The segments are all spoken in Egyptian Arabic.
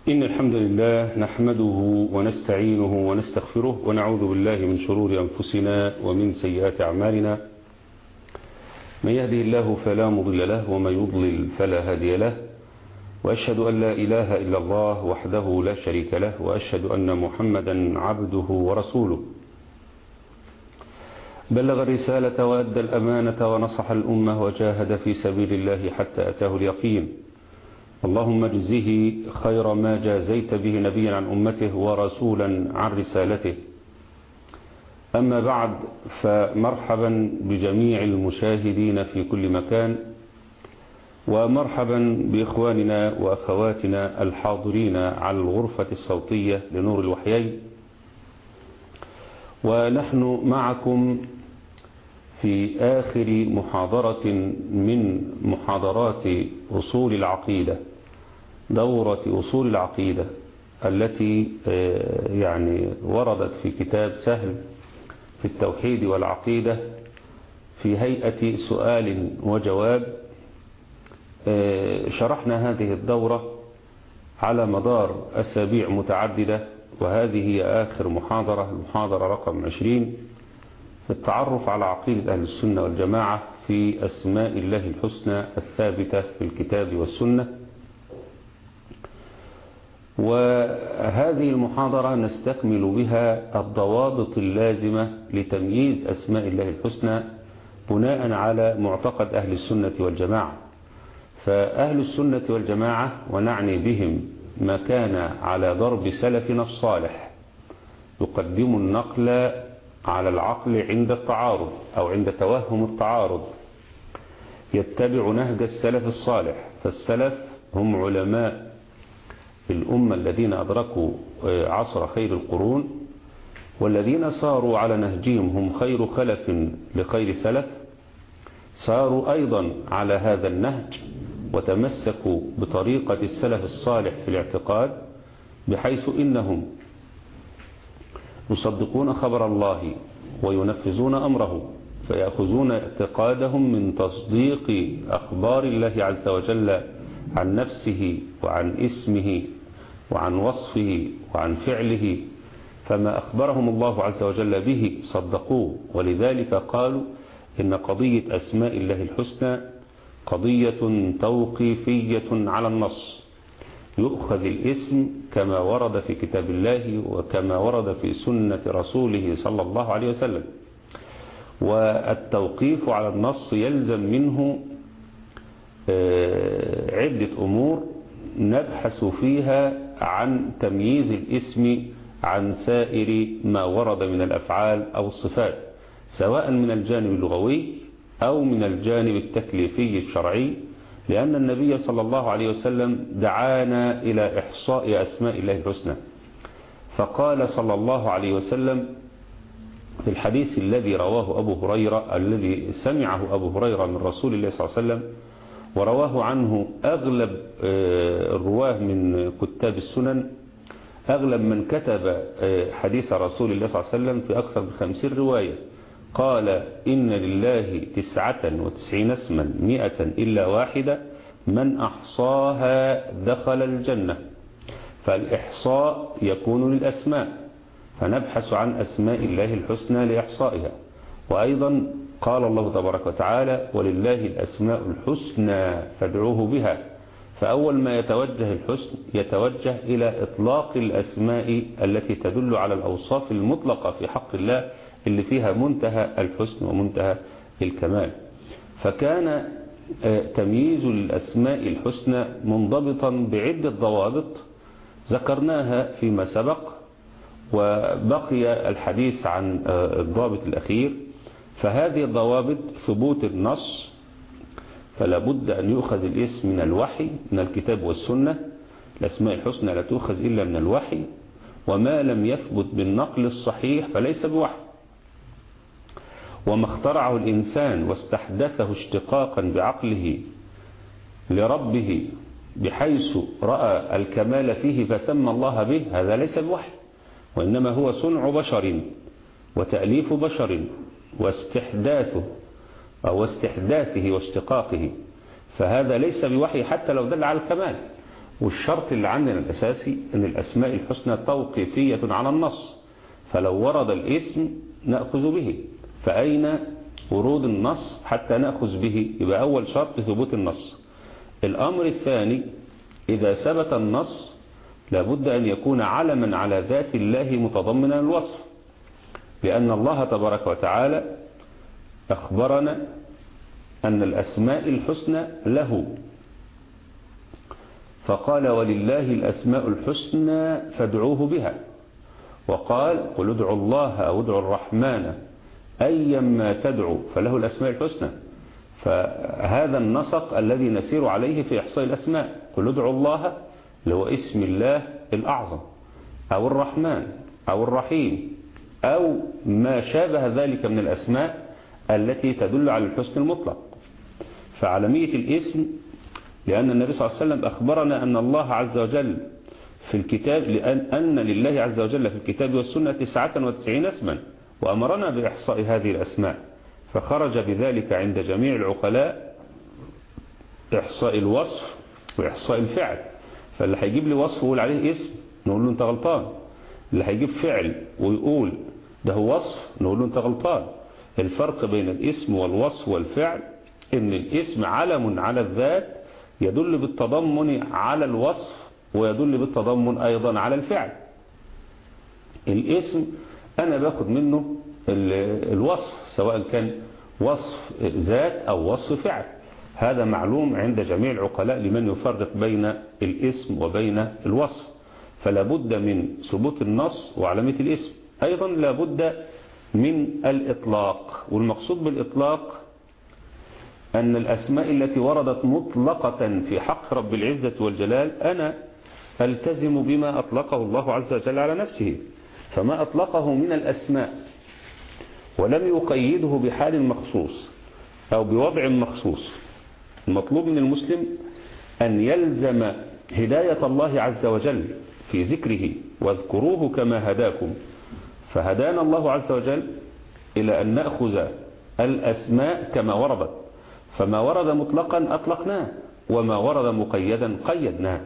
إن الحمد لله نحمده ونستعينه ونستغفره ونعوذ بالله من شرور أنفسنا ومن سيئات أعمالنا من يهده الله فلا مضل له ومن يضلل فلا هادي له وأشهد أن لا إله إلا الله وحده لا شريك له وأشهد أن محمدا عبده ورسوله بلغ الرسالة وأدى الأمانة ونصح الأمة وجاهد في سبيل الله حتى أتاه اليقين اللهم اجزه خير ما جازيت به نبيا عن أمته ورسولا عن رسالته أما بعد فمرحبا بجميع المشاهدين في كل مكان ومرحبا بإخواننا وأخواتنا الحاضرين على الغرفة الصوتية لنور الوحيين ونحن معكم في آخر محاضرة من محاضرات أصول العقيدة دورة أصول العقيدة التي يعني وردت في كتاب سهل في التوحيد والعقيدة في هيئة سؤال وجواب شرحنا هذه الدورة على مدار أسابيع متعددة وهذه هي آخر محاضرة المحاضرة رقم 20 في التعرف على عقيدة أهل السنة والجماعة في أسماء الله الحسنى الثابتة في الكتاب والسنة وهذه المحاضرة نستكمل بها الضوابط اللازمة لتمييز أسماء الله الحسنى بناء على معتقد أهل السنة والجماعة فأهل السنة والجماعة ونعني بهم ما كان على ضرب سلفنا الصالح يقدم النقل على العقل عند التعارض أو عند توهم التعارض يتبع نهج السلف الصالح فالسلف هم علماء الأمة الذين أدركوا عصر خير القرون والذين صاروا على نهجهم هم خير خلف لخير سلف صاروا أيضا على هذا النهج وتمسكوا بطريقة السلف الصالح في الاعتقاد بحيث إنهم يصدقون خبر الله وينفذون أمره فيأخذون اعتقادهم من تصديق أخبار الله عز وجل عن نفسه وعن اسمه وعن وصفه وعن فعله فما أخبرهم الله عز وجل به صدقوه ولذلك قالوا إن قضية أسماء الله الحسنى قضية توقيفية على النص يؤخذ الاسم كما ورد في كتاب الله وكما ورد في سنة رسوله صلى الله عليه وسلم والتوقيف على النص يلزم منه عدة أمور نبحث فيها عن تمييز الاسم عن سائر ما ورد من الأفعال أو الصفات سواء من الجانب اللغوي أو من الجانب التكليفي الشرعي لأن النبي صلى الله عليه وسلم دعانا إلى إحصاء أسماء الله الحسنى فقال صلى الله عليه وسلم في الحديث الذي رواه أبو هريرة الذي سمعه أبو هريرة من رسول الله صلى الله عليه وسلم ورواه عنه أغلب الرواه من كتاب السنن أغلب من كتب حديث رسول الله صلى الله عليه وسلم في أكثر من خمسين رواية قال إن لله تسعة وتسعين اسما مئة إلا واحدة من أحصاها دخل الجنة فالإحصاء يكون للأسماء فنبحث عن أسماء الله الحسنى لإحصائها وأيضا قال الله تبارك وتعالى ولله الأسماء الحسنى فادعوه بها فأول ما يتوجه الحسن يتوجه إلى إطلاق الأسماء التي تدل على الأوصاف المطلقة في حق الله اللي فيها منتهى الحسن ومنتهى الكمال فكان تمييز الأسماء الحسنى منضبطا بعدة ضوابط ذكرناها فيما سبق وبقي الحديث عن الضابط الأخير فهذه الضوابط ثبوت النص فلا بد أن يؤخذ الاسم من الوحي من الكتاب والسنة الأسماء الحسنى لا تؤخذ إلا من الوحي وما لم يثبت بالنقل الصحيح فليس بوحي وما اخترعه الإنسان واستحدثه اشتقاقا بعقله لربه بحيث رأى الكمال فيه فسمى الله به هذا ليس بوحي وإنما هو صنع بشر وتأليف بشر واستحداثه أو استحداثه واشتقاقه فهذا ليس بوحي حتى لو دل على الكمال والشرط اللي عندنا الأساسي أن الأسماء الحسنى توقيفية على النص فلو ورد الاسم نأخذ به فأين ورود النص حتى نأخذ به يبقى أول شرط ثبوت النص الأمر الثاني إذا ثبت النص لابد أن يكون علما على ذات الله متضمنا الوصف لأن الله تبارك وتعالى أخبرنا أن الأسماء الحسنى له فقال ولله الأسماء الحسنى فادعوه بها وقال قل ادعوا الله أو ادعوا الرحمن أيما تدعو فله الأسماء الحسنى فهذا النسق الذي نسير عليه في إحصاء الأسماء قل ادعوا الله اللي هو اسم الله الأعظم أو الرحمن أو الرحيم أو ما شابه ذلك من الأسماء التي تدل على الحسن المطلق فعلمية الاسم لأن النبي صلى الله عليه وسلم أخبرنا أن الله عز وجل في الكتاب لأن أن لله عز وجل في الكتاب والسنة تسعة وتسعين اسما وأمرنا بإحصاء هذه الأسماء فخرج بذلك عند جميع العقلاء إحصاء الوصف وإحصاء الفعل فاللي هيجيب لي وصف ويقول عليه اسم نقول له أنت غلطان اللي هيجيب فعل ويقول ده هو وصف نقول له أنت غلطان الفرق بين الاسم والوصف والفعل ان الاسم علم على الذات يدل بالتضمن على الوصف ويدل بالتضمن أيضا على الفعل الاسم أنا باخد منه الوصف سواء كان وصف ذات أو وصف فعل هذا معلوم عند جميع العقلاء لمن يفرق بين الاسم وبين الوصف فلا بد من ثبوت النص وعلامة الاسم أيضا لا بد من الإطلاق والمقصود بالإطلاق أن الأسماء التي وردت مطلقة في حق رب العزة والجلال أنا ألتزم بما أطلقه الله عز وجل على نفسه فما أطلقه من الأسماء ولم يقيده بحال مخصوص أو بوضع مخصوص المطلوب من المسلم أن يلزم هداية الله عز وجل في ذكره واذكروه كما هداكم فهدانا الله عز وجل إلى أن نأخذ الأسماء كما وردت فما ورد مطلقا أطلقناه وما ورد مقيدا قيدناه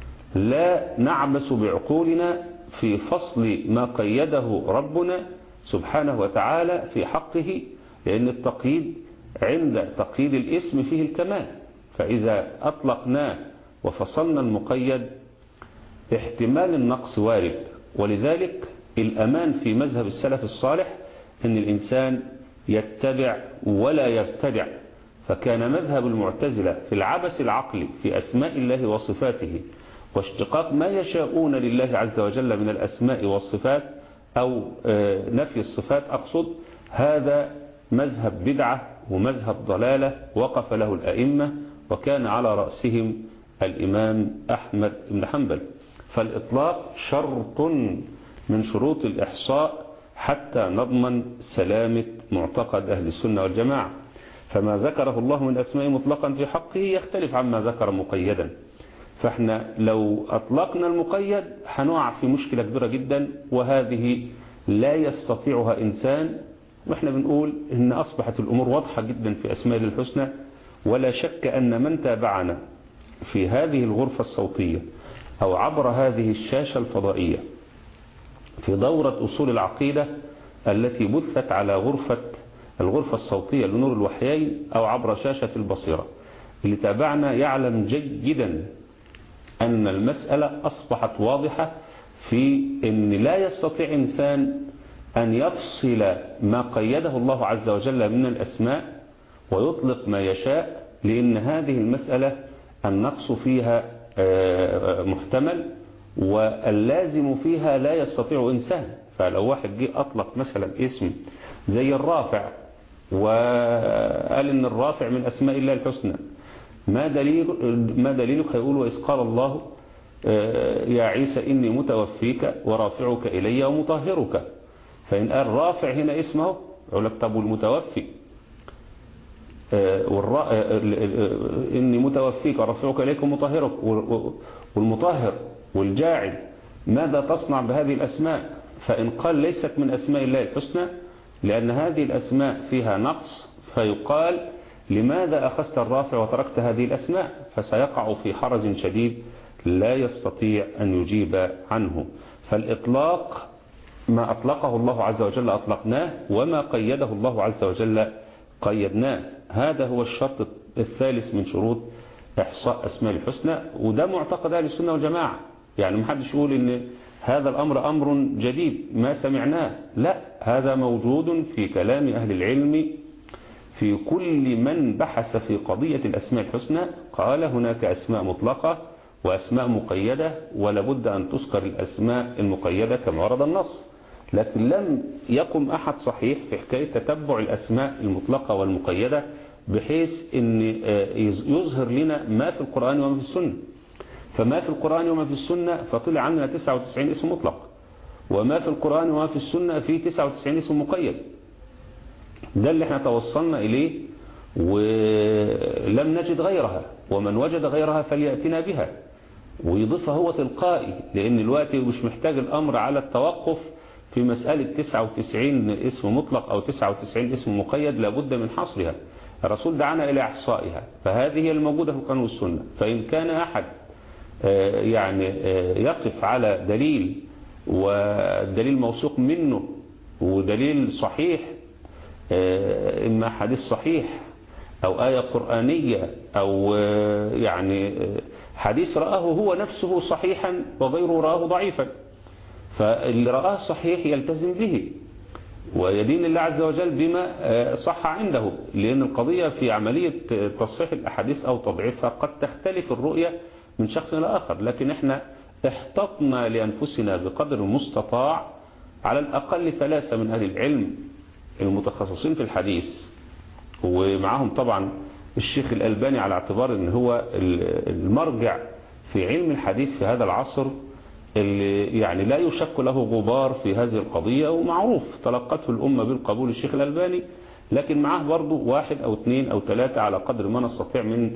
لا نعبس بعقولنا في فصل ما قيده ربنا سبحانه وتعالى في حقه لأن التقييد عند تقييد الاسم فيه الكمال فإذا أطلقناه وفصلنا المقيد احتمال النقص وارد ولذلك الأمان في مذهب السلف الصالح أن الإنسان يتبع ولا يبتدع فكان مذهب المعتزلة في العبث العقلي في أسماء الله وصفاته واشتقاق ما يشاءون لله عز وجل من الأسماء والصفات أو نفي الصفات أقصد هذا مذهب بدعة ومذهب ضلالة وقف له الأئمة وكان على رأسهم الإمام أحمد بن حنبل فالإطلاق شرط من شروط الإحصاء حتى نضمن سلامة معتقد أهل السنة والجماعة فما ذكره الله من أسماء مطلقا في حقه يختلف عما ذكر مقيدا فاحنا لو أطلقنا المقيد هنقع في مشكلة كبيرة جدا وهذه لا يستطيعها إنسان واحنا بنقول إن أصبحت الأمور واضحة جدا في أسماء الحسنى ولا شك أن من تابعنا في هذه الغرفة الصوتية أو عبر هذه الشاشة الفضائية في دورة أصول العقيدة التي بثت على غرفة الغرفة الصوتية لنور الوحيين أو عبر شاشة البصيرة اللي تابعنا يعلم جيدا أن المسألة أصبحت واضحة في أن لا يستطيع إنسان أن يفصل ما قيده الله عز وجل من الأسماء ويطلق ما يشاء لأن هذه المسألة النقص فيها محتمل واللازم فيها لا يستطيع إنسان فلو واحد جه أطلق مثلا اسم زي الرافع وقال إن الرافع من أسماء الله الحسنى ما دليل ما دليلك هيقول وإذ قال الله يا عيسى إني متوفيك ورافعك إلي ومطهرك فإن قال رافع هنا اسمه يقول لك طب والمتوفي إني متوفيك ورافعك إليك ومطهرك والمطهر والجاعل ماذا تصنع بهذه الأسماء فإن قال ليست من أسماء الله الحسنى لأن هذه الأسماء فيها نقص فيقال لماذا أخذت الرافع وتركت هذه الأسماء فسيقع في حرج شديد لا يستطيع أن يجيب عنه فالإطلاق ما أطلقه الله عز وجل أطلقناه وما قيده الله عز وجل قيدناه هذا هو الشرط الثالث من شروط إحصاء أسماء الحسنى وده معتقد أهل السنة والجماعة يعني محدش يقول إن هذا الأمر أمر جديد ما سمعناه لا هذا موجود في كلام أهل العلم في كل من بحث في قضية الأسماء الحسنى قال هناك أسماء مطلقة وأسماء مقيدة ولابد أن تذكر الأسماء المقيدة كما ورد النص لكن لم يقم أحد صحيح في حكاية تتبع الأسماء المطلقة والمقيدة بحيث أن يظهر لنا ما في القرآن وما في السنة فما في القرآن وما في السنة فطلع عندنا 99 اسم مطلق وما في القرآن وما في السنة في 99 اسم مقيد ده اللي احنا توصلنا إليه ولم نجد غيرها ومن وجد غيرها فليأتنا بها ويضيفها هو تلقائي لأن الوقت مش محتاج الأمر على التوقف في مسألة 99 اسم مطلق أو 99 اسم مقيد لابد من حصرها الرسول دعانا إلى إحصائها فهذه هي الموجودة في القرآن والسنة فإن كان أحد يعني يقف على دليل والدليل موثوق منه ودليل صحيح إما حديث صحيح أو آية قرآنية أو يعني حديث رآه هو نفسه صحيحا وغيره رآه ضعيفا فاللي رآه صحيح يلتزم به ويدين الله عز وجل بما صح عنده لأن القضية في عملية تصحيح الأحاديث أو تضعيفها قد تختلف الرؤية من شخص إلى آخر لكن احنا احتطنا لأنفسنا بقدر المستطاع على الأقل ثلاثة من أهل العلم المتخصصين في الحديث ومعهم طبعا الشيخ الألباني على اعتبار ان هو المرجع في علم الحديث في هذا العصر اللي يعني لا يشك له غبار في هذه القضية ومعروف تلقته الأمة بالقبول الشيخ الألباني لكن معاه برضو واحد أو اثنين أو ثلاثة على قدر ما نستطيع من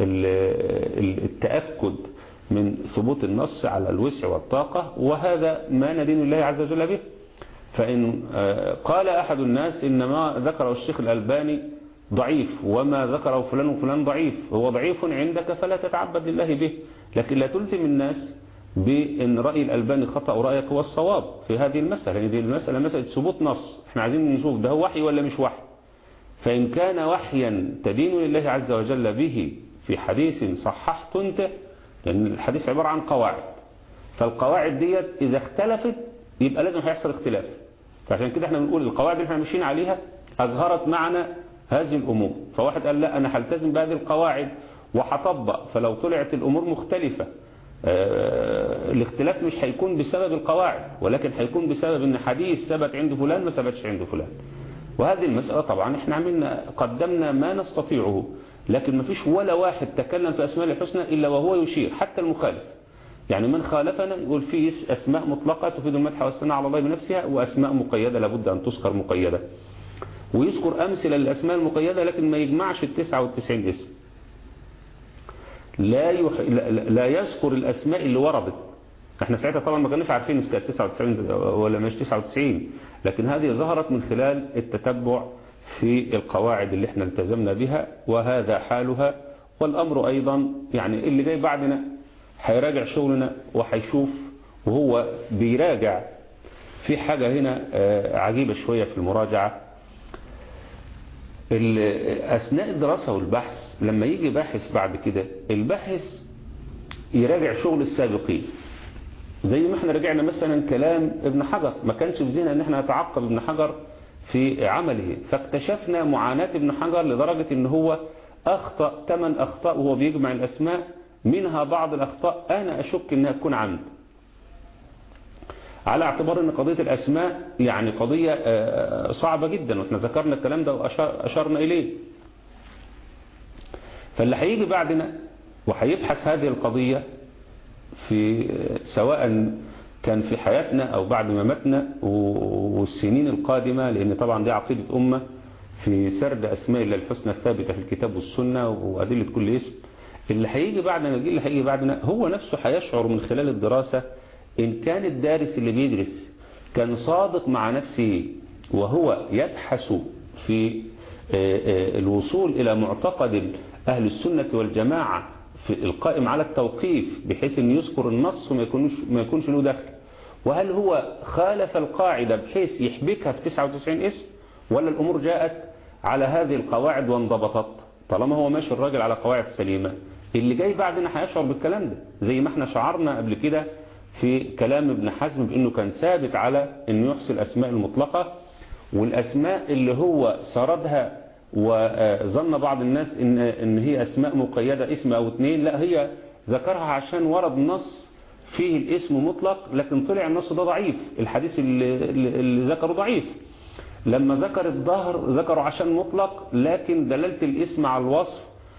التأكد من ثبوت النص على الوسع والطاقة وهذا ما ندين الله عز وجل به فإن قال أحد الناس إن ما ذكره الشيخ الألباني ضعيف وما ذكره فلان وفلان ضعيف هو ضعيف عندك فلا تتعبد لله به لكن لا تلزم الناس بأن رأي الألباني خطأ ورأيك هو الصواب في هذه المسألة يعني دي المسألة مسألة ثبوت نص احنا عايزين نشوف ده هو وحي ولا مش وحي فإن كان وحيا تدين لله عز وجل به في حديث صححت انت لأن الحديث عبارة عن قواعد فالقواعد ديت إذا اختلفت يبقى لازم هيحصل اختلاف فعشان كده احنا بنقول القواعد اللي احنا ماشيين عليها أظهرت معنا هذه الأمور فواحد قال لا أنا هلتزم بهذه القواعد وهطبق فلو طلعت الأمور مختلفة اه الاختلاف مش هيكون بسبب القواعد ولكن هيكون بسبب ان حديث ثبت عند فلان ما ثبتش عند فلان وهذه المسألة طبعا احنا عملنا قدمنا ما نستطيعه لكن ما فيش ولا واحد تكلم في أسماء الحسنى إلا وهو يشير حتى المخالف يعني من خالفنا يقول فيه أسماء مطلقة تفيد المدح والثناء على الله بنفسها وأسماء مقيدة لابد أن تذكر مقيدة ويذكر أمثلة للأسماء المقيدة لكن ما يجمعش التسعة والتسعين اسم لا, يح... لا يذكر الأسماء اللي وردت احنا ساعتها طبعا ما كناش عارفين اذا كانت 99 ولا مش 99 لكن هذه ظهرت من خلال التتبع في القواعد اللي احنا التزمنا بها وهذا حالها والأمر أيضا يعني اللي جاي بعدنا هيراجع شغلنا وهيشوف وهو بيراجع في حاجة هنا عجيبة شوية في المراجعة أثناء الدراسة والبحث لما يجي باحث بعد كده الباحث يراجع شغل السابقين زي ما احنا رجعنا مثلا كلام ابن حجر ما كانش في ذهننا ان احنا نتعقب ابن حجر في عمله فاكتشفنا معاناة ابن حجر لدرجة ان هو اخطأ ثمان اخطاء وهو بيجمع الاسماء منها بعض الاخطاء انا اشك انها تكون عمد على اعتبار ان قضية الاسماء يعني قضية صعبة جدا واحنا ذكرنا الكلام ده واشرنا اليه فاللي هيجي بعدنا وهيبحث هذه القضية في سواء كان في حياتنا أو بعد ما متنا والسنين القادمة لأن طبعا دي عقيدة أمة في سرد أسماء الله الحسنى الثابتة في الكتاب والسنة وأدلة كل اسم اللي هيجي بعدنا الجيل اللي هيجي بعدنا هو نفسه هيشعر من خلال الدراسة إن كان الدارس اللي بيدرس كان صادق مع نفسه وهو يبحث في الوصول إلى معتقد أهل السنة والجماعة في القائم على التوقيف بحيث أن يذكر النص وما يكونش, ما يكونش له دخل وهل هو خالف القاعدة بحيث يحبكها في 99 اسم ولا الأمور جاءت على هذه القواعد وانضبطت طالما هو ماشي الراجل على قواعد سليمة اللي جاي بعدنا هيشعر بالكلام ده زي ما احنا شعرنا قبل كده في كلام ابن حزم بأنه كان ثابت على أنه يحصي الأسماء المطلقة والأسماء اللي هو سردها وظن بعض الناس إن, إن هي أسماء مقيدة اسم أو اتنين لا هي ذكرها عشان ورد نص فيه الاسم مطلق لكن طلع النص ده ضعيف الحديث اللي, اللي ذكره ضعيف لما ذكر الظهر ذكره عشان مطلق لكن دلالة الاسم على الوصف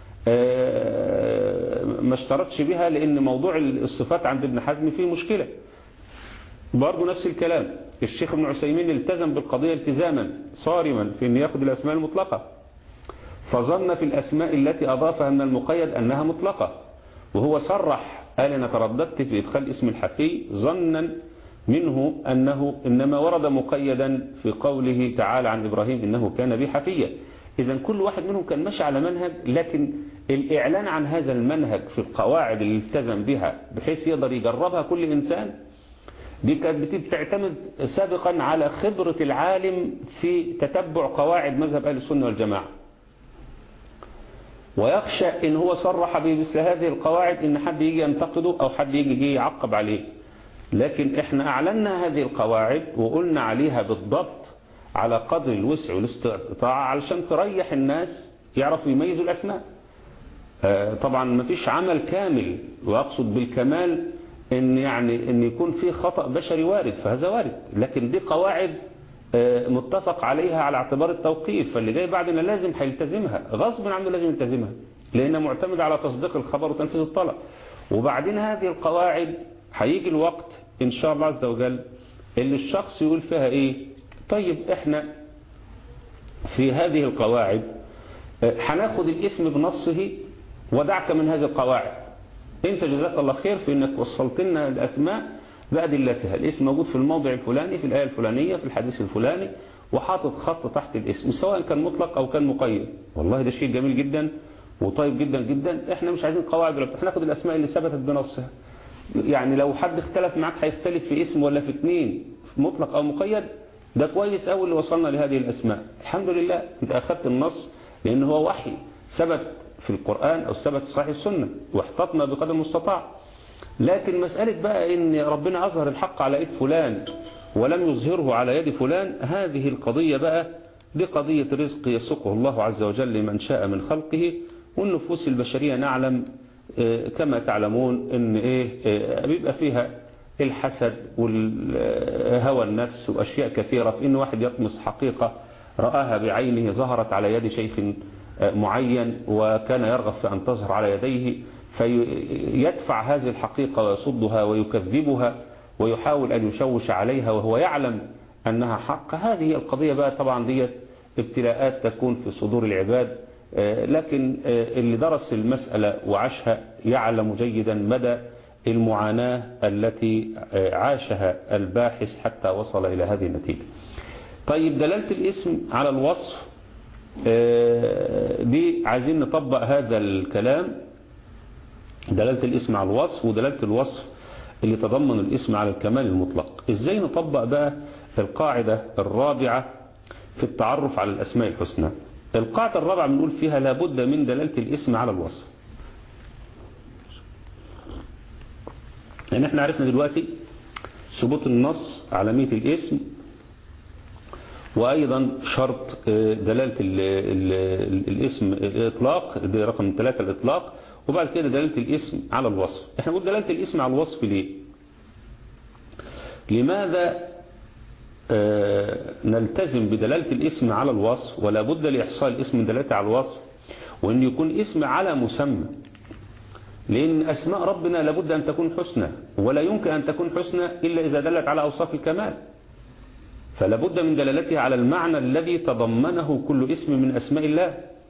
ما اشترطش بها لأن موضوع الصفات عند ابن حزم فيه مشكلة برضه نفس الكلام الشيخ ابن عثيمين التزم بالقضية التزاما صارما في أن يأخذ الأسماء المطلقة فظن في الأسماء التي أضافها من المقيد أنها مطلقة وهو صرح قال أنا ترددت في إدخال اسم الحفي ظنا منه أنه إنما ورد مقيدا في قوله تعالى عن إبراهيم إنه كان بي حفيا إذا كل واحد منهم كان ماشي على منهج لكن الإعلان عن هذا المنهج في القواعد اللي التزم بها بحيث يقدر يجربها كل إنسان دي كانت بتعتمد سابقا على خبرة العالم في تتبع قواعد مذهب أهل السنة والجماعة ويخشى إن هو صرح بمثل هذه القواعد إن حد يجي ينتقده أو حد يجي يعقب عليه لكن إحنا أعلنا هذه القواعد وقلنا عليها بالضبط على قدر الوسع والاستطاعة علشان تريح الناس يعرفوا يميزوا الأسماء طبعا ما فيش عمل كامل وأقصد بالكمال ان يعني ان يكون في خطأ بشري وارد فهذا وارد لكن دي قواعد متفق عليها على اعتبار التوقيف فاللي جاي بعدنا لازم هيلتزمها غصب عنه لازم يلتزمها لانها معتمدة على تصديق الخبر وتنفيذ الطلب وبعدين هذه القواعد هيجي الوقت ان شاء الله عز وجل اللي الشخص يقول فيها ايه طيب احنا في هذه القواعد هناخد الاسم بنصه ودعك من هذه القواعد انت جزاك الله خير في انك وصلت لنا الاسماء بأدلتها الاسم موجود في الموضع الفلاني في الآية الفلانية في الحديث الفلاني وحاطط خط تحت الاسم سواء كان مطلق او كان مقيد والله ده شيء جميل جدا وطيب جدا جدا احنا مش عايزين قواعد ولا احنا ناخد الاسماء اللي ثبتت بنصها يعني لو حد اختلف معاك هيختلف في اسم ولا في اثنين مطلق او مقيد ده كويس قوي اللي وصلنا لهذه الاسماء الحمد لله انت اخذت النص لان هو وحي ثبت في القرآن أو ثبت في صحيح السنة واحتطنا بقدر المستطاع لكن مسألة بقى إن ربنا أظهر الحق على يد فلان ولم يظهره على يد فلان هذه القضية بقى دي قضية رزق يسقه الله عز وجل لمن شاء من خلقه والنفوس البشرية نعلم كما تعلمون إن إيه بيبقى فيها الحسد والهوى النفس وأشياء كثيرة في إن واحد يطمس حقيقة رآها بعينه ظهرت على يد شيخ معين وكان يرغب في أن تظهر على يديه فيدفع هذه الحقيقة ويصدها ويكذبها ويحاول أن يشوش عليها وهو يعلم أنها حق هذه القضية بقى طبعا دي ابتلاءات تكون في صدور العباد لكن اللي درس المسألة وعاشها يعلم جيدا مدى المعاناة التي عاشها الباحث حتى وصل إلى هذه النتيجة طيب دلالة الاسم على الوصف دي عايزين نطبق هذا الكلام دلالة الاسم على الوصف ودلالة الوصف اللي تضمن الاسم على الكمال المطلق ازاي نطبق بقى القاعدة الرابعة في التعرف على الاسماء الحسنى القاعدة الرابعة بنقول فيها لابد من دلالة الاسم على الوصف يعني احنا عرفنا دلوقتي ثبوت النص علامية الاسم وأيضا شرط دلالة ال ال الاسم الإطلاق دي رقم ثلاثة الإطلاق وبعد كده دلالة الاسم على الوصف احنا نقول دلالة الاسم على الوصف ليه لماذا نلتزم بدلالة الاسم على الوصف ولا بد لإحصاء الاسم من دلالته على الوصف وأن يكون اسم على مسمى لأن أسماء ربنا لابد أن تكون حسنى ولا يمكن أن تكون حسنى إلا إذا دلت على أوصاف الكمال فلا بد من دلالتها على المعنى الذي تضمنه كل اسم من أسماء الله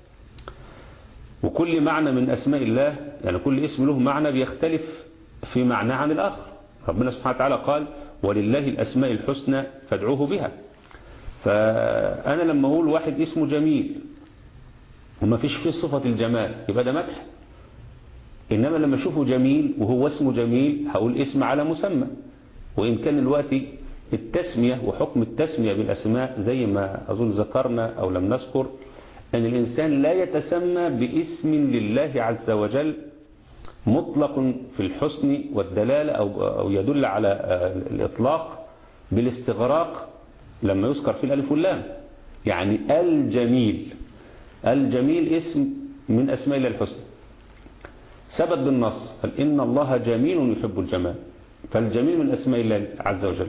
وكل معنى من أسماء الله يعني كل اسم له معنى بيختلف في معنى عن الآخر ربنا سبحانه وتعالى قال ولله الأسماء الحسنى فادعوه بها فأنا لما أقول واحد اسمه جميل وما فيش فيه صفة الجمال يبقى ده مدح إنما لما أشوفه جميل وهو اسمه جميل هقول اسم على مسمى وإن كان الوقت التسمية وحكم التسمية بالأسماء زي ما أظن ذكرنا أو لم نذكر أن الإنسان لا يتسمى باسم لله عز وجل مطلق في الحسن والدلالة أو, أو يدل على الإطلاق بالاستغراق لما يذكر في الألف واللام يعني الجميل الجميل اسم من أسماء الله الحسنى ثبت بالنص قال إن الله جميل يحب الجمال فالجميل من أسماء الله عز وجل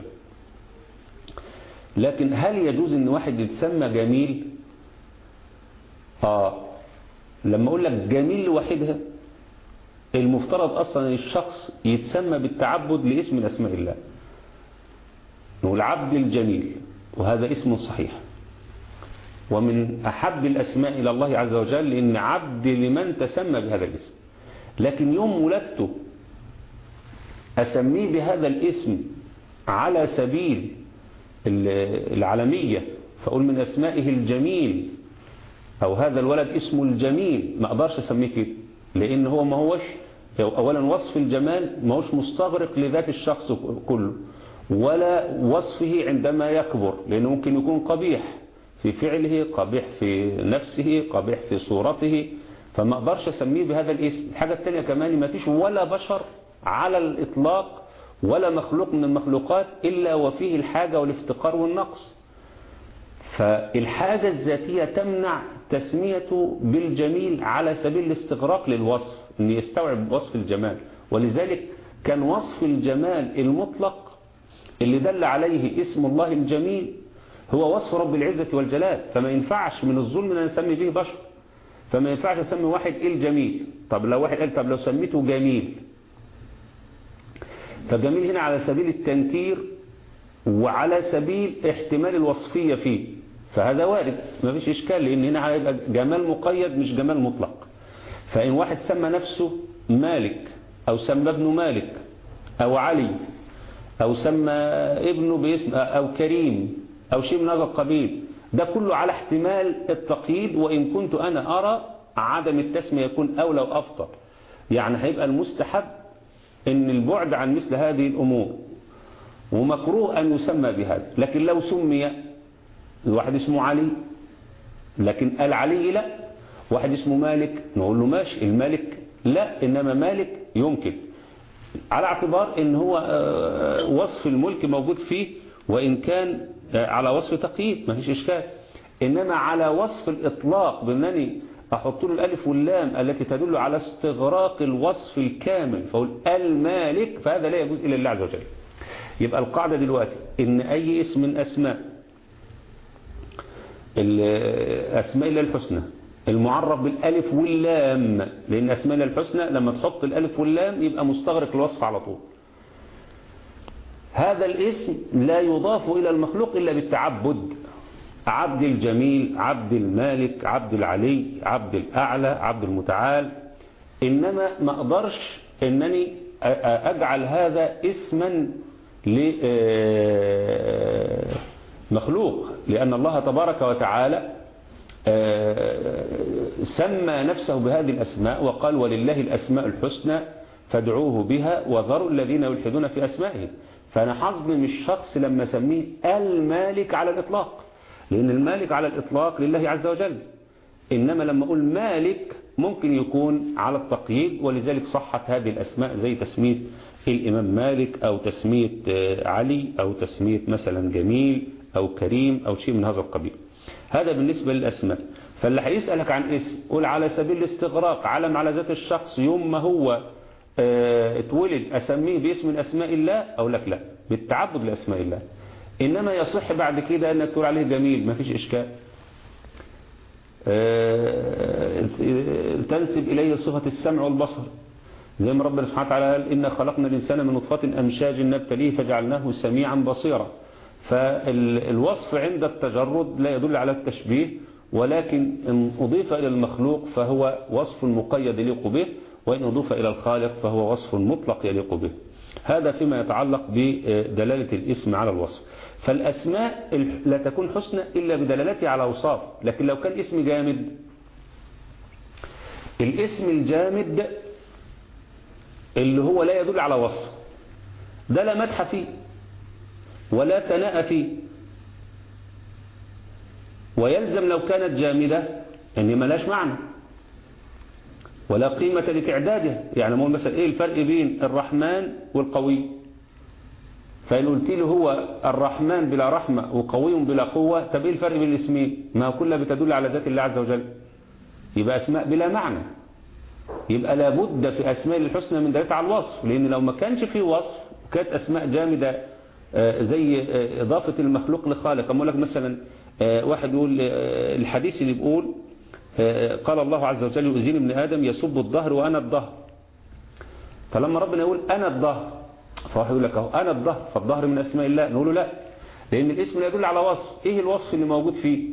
لكن هل يجوز ان واحد يتسمى جميل آه لما اقول لك جميل لوحدها المفترض اصلا ان الشخص يتسمى بالتعبد لاسم من اسماء الله نقول عبد الجميل وهذا اسم صحيح ومن احب الاسماء الى الله عز وجل ان عبد لمن تسمى بهذا الاسم لكن يوم ولدته اسميه بهذا الاسم على سبيل العالمية فأقول من أسمائه الجميل أو هذا الولد اسمه الجميل ما أقدرش أسميه كده لأن هو ما هوش أولا وصف الجمال ما هوش مستغرق لذات الشخص كله ولا وصفه عندما يكبر لأنه ممكن يكون قبيح في فعله قبيح في نفسه قبيح في صورته فما أقدرش أسميه بهذا الاسم الحاجة الثانية كمان ما فيش ولا بشر على الإطلاق ولا مخلوق من المخلوقات إلا وفيه الحاجة والافتقار والنقص فالحاجة الذاتية تمنع تسميته بالجميل على سبيل الاستغراق للوصف أن يستوعب وصف الجمال ولذلك كان وصف الجمال المطلق اللي دل عليه اسم الله الجميل هو وصف رب العزة والجلال فما ينفعش من الظلم أن نسمي به بشر فما ينفعش أسمي واحد الجميل طب لو واحد قال طب لو سميته جميل فجميل هنا على سبيل التنكير وعلى سبيل احتمال الوصفية فيه فهذا وارد ما فيش إشكال لأن هنا هيبقى جمال مقيد مش جمال مطلق فإن واحد سمى نفسه مالك أو سمى ابنه مالك أو علي أو سمى ابنه باسم أو كريم أو شيء من هذا القبيل ده كله على احتمال التقييد وإن كنت أنا أرى عدم التسمية يكون أولى وأفضل يعني هيبقى المستحب ان البعد عن مثل هذه الأمور ومكروه أن يسمى بهذا لكن لو سمي واحد اسمه علي لكن العلي لا واحد اسمه مالك نقول له ماشي الملك لا إنما مالك يمكن على اعتبار ان هو وصف الملك موجود فيه وإن كان على وصف تقييد ما فيش إشكال إنما على وصف الإطلاق بأنني أحط له الألف واللام التي تدل على استغراق الوصف الكامل فأقول المالك فهذا لا يجوز إلا الله عز وجل يبقى القاعدة دلوقتي إن أي اسم من أسماء أسماء الله الحسنى المعرف بالألف واللام لأن أسماء الله الحسنى لما تحط الألف واللام يبقى مستغرق الوصف على طول هذا الاسم لا يضاف إلى المخلوق إلا بالتعبد عبد الجميل عبد المالك عبد العلي عبد الأعلى عبد المتعال إنما ما أقدرش أنني أجعل هذا اسما لمخلوق لأن الله تبارك وتعالى سمى نفسه بهذه الأسماء وقال ولله الأسماء الحسنى فادعوه بها وذروا الذين يلحدون في أسمائه فأنا حظم الشخص لما سميه المالك على الإطلاق لأن المالك على الإطلاق لله عز وجل إنما لما أقول مالك ممكن يكون على التقييد ولذلك صحت هذه الأسماء زي تسمية الإمام مالك أو تسمية علي أو تسمية مثلا جميل أو كريم أو شيء من هذا القبيل هذا بالنسبة للأسماء فاللي هيسألك عن اسم قول على سبيل الاستغراق علم على ذات الشخص يوم ما هو اه اتولد أسميه باسم من أسماء الله أو لك لا بالتعبد لأسماء الله إنما يصح بعد كده أنك تقول عليه جميل ما فيش إشكال اه تنسب إليه صفة السمع والبصر زي ما ربنا سبحانه وتعالى قال إن خلقنا الإنسان من نطفة أمشاج نبتليه فجعلناه سميعا بصيرا فالوصف عند التجرد لا يدل على التشبيه ولكن إن أضيف إلى المخلوق فهو وصف مقيد يليق به وإن أضيف إلى الخالق فهو وصف مطلق يليق به هذا فيما يتعلق بدلالة الاسم على الوصف فالأسماء لا تكون حسنى إلا بدلالتها على أوصاف لكن لو كان اسم جامد الاسم الجامد اللي هو لا يدل على وصف ده لا مدح فيه ولا ثناء فيه ويلزم لو كانت جامدة ان ملاش معنى ولا قيمة لتعدادها يعني مول مثلا ايه الفرق بين الرحمن والقوي فإن قلت له هو الرحمن بلا رحمة وقوي بلا قوة طب ايه الفرق بين الاسمين ما كلها بتدل على ذات الله عز وجل يبقى اسماء بلا معنى يبقى لابد في اسماء الحسنى من دلالة على الوصف لان لو ما كانش فيه وصف كانت اسماء جامدة زي اضافة المخلوق لخالق اقول لك مثلا واحد يقول الحديث اللي بيقول قال الله عز وجل يؤذين ابن آدم يسب الظهر وأنا الظهر فلما ربنا يقول أنا الظهر فواحد يقول لك اهو أنا الظهر فالظهر من أسماء الله نقول له لا لأن الاسم لا يدل على وصف إيه الوصف اللي موجود فيه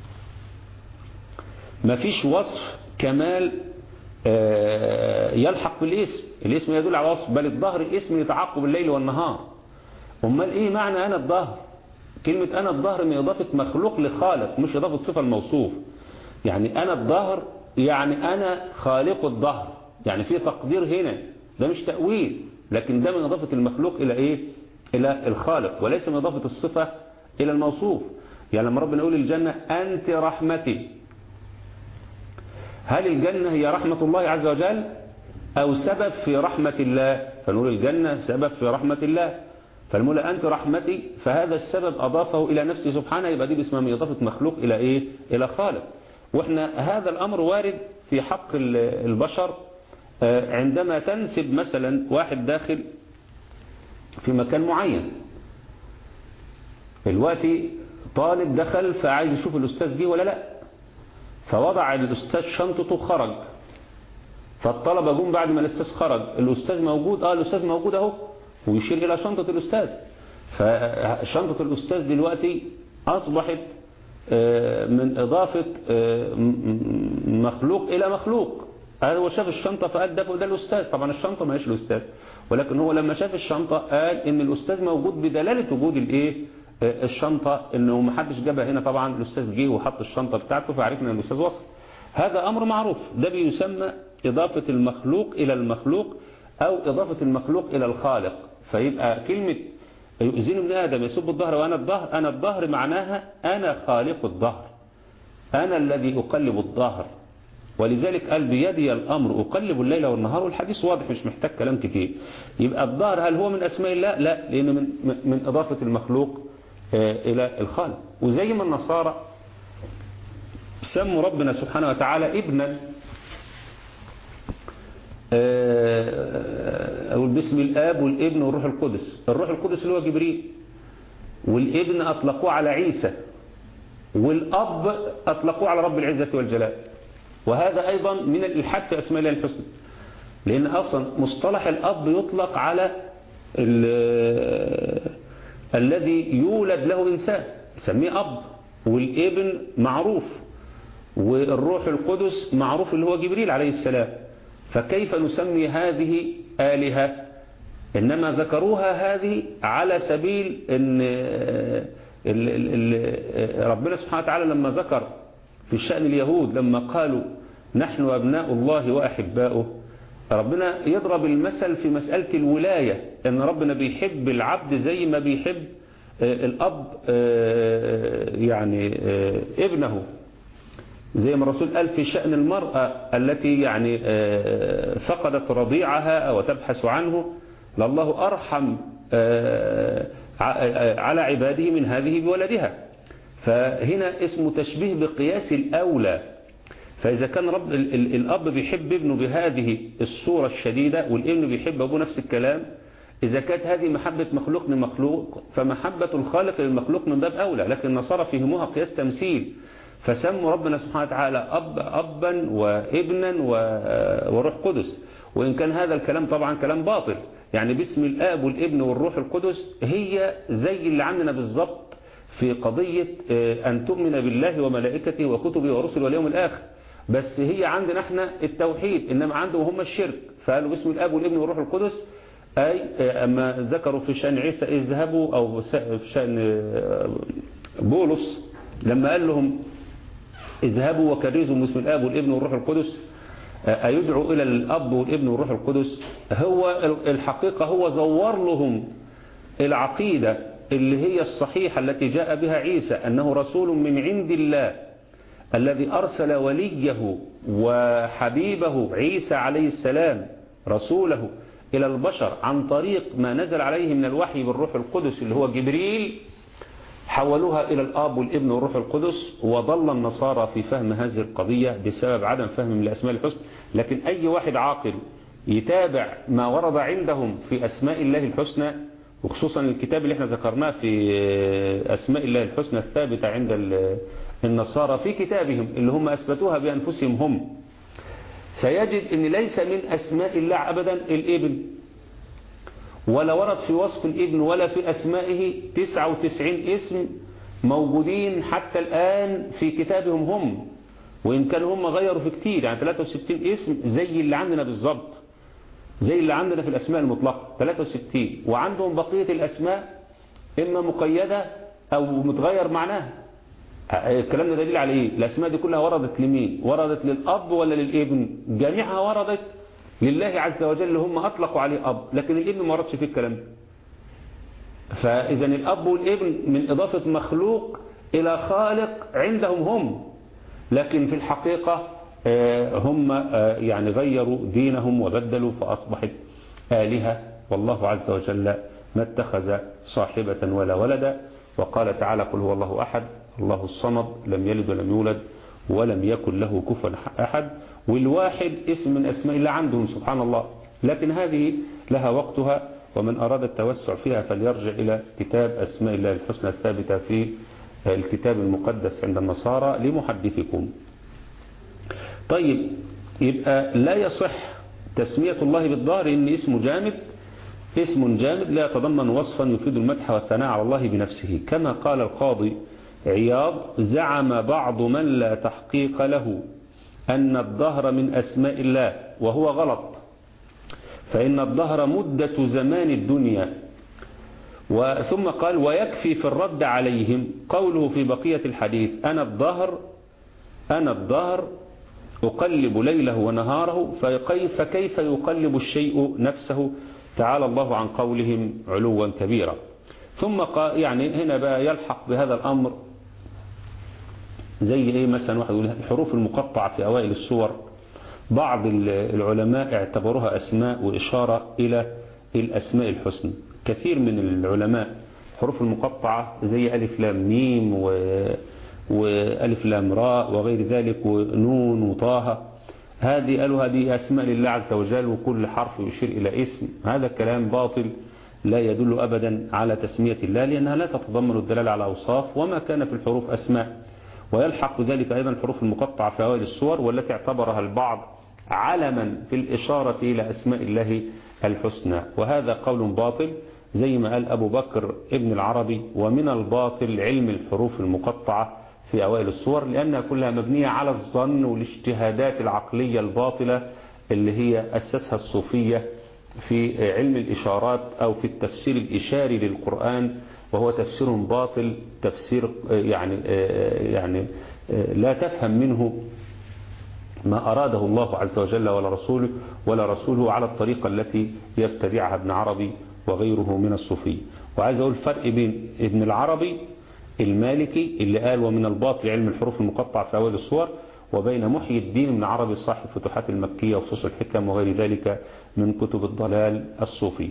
ما فيش وصف كمال يلحق بالاسم الاسم يدل على وصف بل الظهر اسم يتعقب الليل والنهار امال ايه معنى أنا الظهر كلمة أنا الظهر من إضافة مخلوق لخالق مش إضافة صفة الموصوف يعني أنا الظهر يعني أنا خالق الظهر يعني في تقدير هنا ده مش تأويل لكن ده من إضافة المخلوق إلى إيه إلى الخالق وليس من إضافة الصفة إلى الموصوف يعني لما ربنا يقول الجنة أنت رحمتي هل الجنة هي رحمة الله عز وجل أو سبب في رحمة الله فنقول الجنة سبب في رحمة الله فالمولى أنت رحمتي فهذا السبب أضافه إلى نفسه سبحانه يبقى دي باسمها من إضافة مخلوق إلى إيه إلى خالق وإحنا هذا الأمر وارد في حق البشر عندما تنسب مثلا واحد داخل في مكان معين دلوقتي طالب دخل فعايز يشوف الأستاذ جه ولا لا فوضع الأستاذ شنطته خرج فالطلبة جم بعد ما الأستاذ خرج الأستاذ موجود آه الأستاذ موجود أهو ويشير إلى شنطة الأستاذ فشنطة الأستاذ دلوقتي أصبحت من إضافة مخلوق إلى مخلوق هو شاف الشنطة فقال ده ده الأستاذ طبعا الشنطة ما هيش الأستاذ ولكن هو لما شاف الشنطة قال إن الأستاذ موجود بدلالة وجود الإيه الشنطة إنه ما حدش جابها هنا طبعا الأستاذ جه وحط الشنطة بتاعته فعرفنا أن الأستاذ وصل هذا أمر معروف ده بيسمى إضافة المخلوق إلى المخلوق أو إضافة المخلوق إلى الخالق فيبقى كلمة يؤذين ابن آدم يسب الظهر وأنا الظهر أنا الظهر معناها أنا خالق الظهر أنا الذي أقلب الظهر ولذلك قال بيدي الأمر أقلب الليل والنهار والحديث واضح مش محتاج كلام كتير يبقى الظهر هل هو من أسماء الله لا لأنه من, من إضافة المخلوق إلى الخالق وزي ما النصارى سموا ربنا سبحانه وتعالى ابنا أو باسم الآب والابن والروح القدس الروح القدس اللي هو جبريل والابن أطلقوه على عيسى والأب أطلقوه على رب العزة والجلال وهذا أيضا من الإلحاد في أسماء الله الحسنى لأن أصلا مصطلح الأب يطلق على الذي يولد له إنسان يسميه أب والابن معروف والروح القدس معروف اللي هو جبريل عليه السلام فكيف نسمي هذه آلهة إنما ذكروها هذه على سبيل أن ربنا سبحانه وتعالى لما ذكر في شأن اليهود لما قالوا نحن أبناء الله وأحباؤه ربنا يضرب المثل في مسألة الولاية أن ربنا بيحب العبد زي ما بيحب الأب يعني ابنه زي ما الرسول قال في شأن المرأة التي يعني فقدت رضيعها أو تبحث عنه لله أرحم على عباده من هذه بولدها فهنا اسمه تشبيه بقياس الأولى فإذا كان رب الأب بيحب ابنه بهذه الصورة الشديدة والابن بيحب أبوه نفس الكلام إذا كانت هذه محبة مخلوق لمخلوق فمحبة الخالق للمخلوق من باب أولى لكن النصارى فهموها قياس تمثيل فسموا ربنا سبحانه وتعالى أب أبا وابنا وروح قدس وإن كان هذا الكلام طبعا كلام باطل يعني باسم الآب والابن والروح القدس هي زي اللي عندنا بالظبط في قضية أن تؤمن بالله وملائكته وكتبه ورسله واليوم الآخر بس هي عندنا احنا التوحيد إنما عندهم هم الشرك فقالوا باسم الآب والابن والروح القدس أي أما ذكروا في شأن عيسى اذهبوا أو في شأن بولس لما قال لهم اذهبوا وكرزوا باسم الآب والابن والروح القدس أيدعو إلى الأب والابن والروح القدس هو الحقيقة هو زور لهم العقيدة اللي هي الصحيحة التي جاء بها عيسى أنه رسول من عند الله الذي أرسل وليه وحبيبه عيسى عليه السلام رسوله إلى البشر عن طريق ما نزل عليه من الوحي بالروح القدس اللي هو جبريل حولوها إلى الآب والابن والروح القدس وضل النصارى في فهم هذه القضية بسبب عدم فهم لأسماء الحسنى لكن أي واحد عاقل يتابع ما ورد عندهم في أسماء الله الحسنى وخصوصا الكتاب اللي احنا ذكرناه في أسماء الله الحسنى الثابتة عند النصارى في كتابهم اللي هم أثبتوها بأنفسهم هم سيجد أن ليس من أسماء الله أبدا الابن ولا ورد في وصف الابن ولا في أسمائه 99 اسم موجودين حتى الآن في كتابهم هم وإن كانوا هم غيروا في كتير يعني 63 اسم زي اللي عندنا بالظبط زي اللي عندنا في الأسماء المطلقة 63 وعندهم بقية الأسماء إما مقيدة أو متغير معناها الكلام ده دليل على إيه الأسماء دي كلها وردت لمين وردت للأب ولا للابن جميعها وردت لله عز وجل هم أطلقوا عليه أب لكن الابن ما وردش فيه الكلام ده فإذا الأب والابن من إضافة مخلوق إلى خالق عندهم هم لكن في الحقيقة هم يعني غيروا دينهم وبدلوا فأصبحت آلهة والله عز وجل ما اتخذ صاحبة ولا ولدا وقال تعالى قل هو الله أحد الله الصمد لم يلد ولم يولد ولم يكن له كفوا أحد والواحد اسم من أسماء الله عندهم سبحان الله لكن هذه لها وقتها ومن أراد التوسع فيها فليرجع إلى كتاب أسماء الله الحسنى الثابتة في الكتاب المقدس عند النصارى لمحدثكم طيب يبقى لا يصح تسمية الله بالظاهر إن اسمه جامد اسم جامد لا يتضمن وصفا يفيد المدح والثناء على الله بنفسه كما قال القاضي عياض زعم بعض من لا تحقيق له أن الظهر من أسماء الله وهو غلط فإن الظهر مدة زمان الدنيا وثم قال ويكفي في الرد عليهم قوله في بقية الحديث أنا الظهر أنا الظهر أقلب ليله ونهاره فكيف كيف يقلب الشيء نفسه تعالى الله عن قولهم علوا كبيرا ثم قال يعني هنا بقى يلحق بهذا الأمر زي ايه مثلا واحد يقول الحروف المقطعة في أوائل السور بعض العلماء اعتبروها أسماء وإشارة إلى الأسماء الحسنى كثير من العلماء الحروف المقطعة زي ألف لام ميم و... وألف لام راء وغير ذلك ونون وطه هذه قالوا هذه أسماء لله عز وجل وكل حرف يشير إلى اسم هذا الكلام باطل لا يدل أبدا على تسمية الله لأنها لا تتضمن الدلالة على أوصاف وما كانت الحروف أسماء ويلحق ذلك أيضا الحروف المقطعة في أوائل السور والتي اعتبرها البعض علما في الإشارة إلى أسماء الله الحسنى وهذا قول باطل زي ما قال أبو بكر ابن العربي ومن الباطل علم الحروف المقطعة في أوائل السور لأنها كلها مبنية على الظن والاجتهادات العقلية الباطلة اللي هي أسسها الصوفية في علم الإشارات أو في التفسير الإشاري للقرآن وهو تفسير باطل تفسير يعني يعني لا تفهم منه ما أراده الله عز وجل ولا رسوله ولا رسوله على الطريقة التي يبتدعها ابن عربي وغيره من الصوفية وعايز أقول الفرق بين ابن العربي المالكي اللي قال ومن الباطل علم الحروف المقطعة في أول الصور وبين محيي الدين ابن عربي صاحب فتوحات المكية وفصوص الحكم وغير ذلك من كتب الضلال الصوفي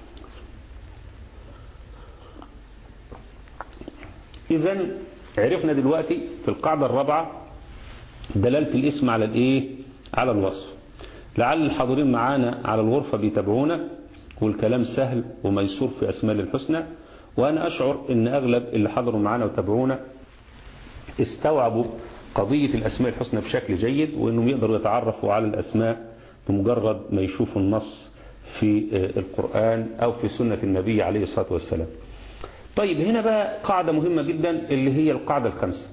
إذا عرفنا دلوقتي في القاعدة الرابعة دلالة الاسم على الايه على الوصف لعل الحاضرين معانا على الغرفة بيتابعونا والكلام سهل وميسور في أسماء الحسنى وأنا أشعر أن أغلب اللي حضروا معانا وتابعونا استوعبوا قضية الأسماء الحسنى بشكل جيد وأنهم يقدروا يتعرفوا على الأسماء بمجرد ما يشوفوا النص في القرآن أو في سنة النبي عليه الصلاة والسلام طيب هنا بقى قاعدة مهمة جدا اللي هي القاعدة الخامسة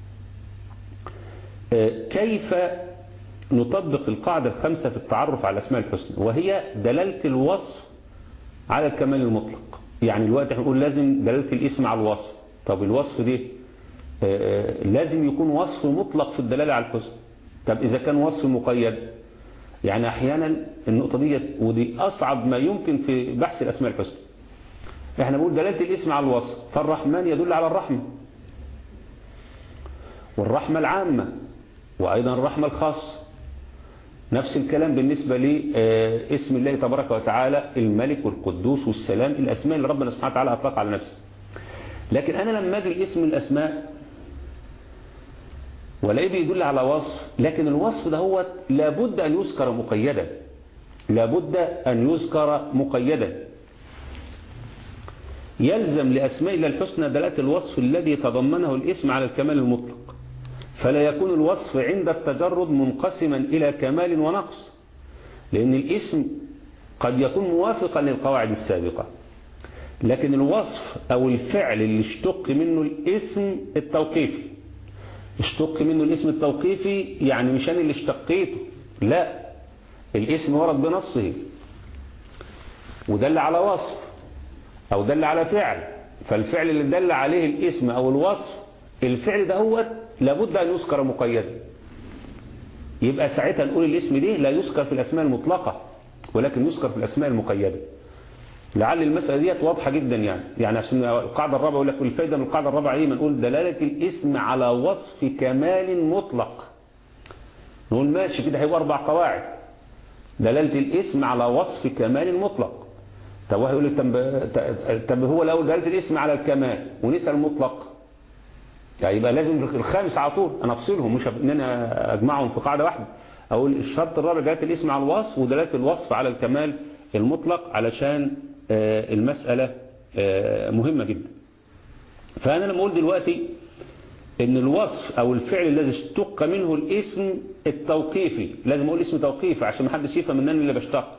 كيف نطبق القاعدة الخامسة في التعرف على الأسماء الحسنى وهي دلالة الوصف على الكمال المطلق يعني الوقت احنا نقول لازم دلالة الاسم على الوصف طب الوصف دي لازم يكون وصف مطلق في الدلالة على الحسن طب إذا كان وصف مقيد يعني أحيانا النقطة دي ودي أصعب ما يمكن في بحث الأسماء الحسنى احنا بنقول دلالة الاسم على الوصف فالرحمن يدل على الرحمة والرحمة العامة وأيضا الرحمة الخاصة نفس الكلام بالنسبة لاسم الله تبارك وتعالى الملك والقدوس والسلام الأسماء اللي ربنا سبحانه وتعالى أطلق على نفسه لكن أنا لما أجي الاسم الأسماء ولاقيه بيدل على وصف لكن الوصف ده هو لابد أن يذكر مقيدا لابد أن يذكر مقيدا يلزم لأسماء الله الحسنى دلالة الوصف الذي تضمنه الاسم على الكمال المطلق فلا يكون الوصف عند التجرد منقسما إلى كمال ونقص لأن الاسم قد يكون موافقا للقواعد السابقة لكن الوصف أو الفعل اللي اشتق منه الاسم التوقيفي اشتق منه الاسم التوقيفي يعني مش أنا اللي اشتقيته لا الاسم ورد بنصه ودل على وصف أو دل على فعل فالفعل اللي دل عليه الاسم أو الوصف الفعل ده هو لابد أن يذكر مقيدا يبقى ساعتها نقول الاسم دي لا يذكر في الأسماء المطلقة ولكن يذكر في الأسماء المقيدة لعل المسألة دي واضحة جدا يعني يعني عشان القاعدة الرابعة يقول لك الفايدة من القاعدة الرابعة ايه نقول دلالة الاسم على وصف كمال مطلق نقول ماشي كده هيبقى أربع قواعد دلالة الاسم على وصف كمال مطلق طب واحد يقول لك طب, طب هو لو دلالة الاسم على الكمال ونسأل المطلق يعني يبقى لازم الخامس على طول انا افصلهم مش ان انا اجمعهم في قاعده واحده اقول الشرط الرابع دلاله الاسم على الوصف ودلاله الوصف على الكمال المطلق علشان المساله مهمه جدا فانا لما اقول دلوقتي ان الوصف او الفعل الذي اشتق منه الاسم التوقيفي لازم اقول اسم توقيفي عشان ما حدش يفهم ان انا اللي بشتق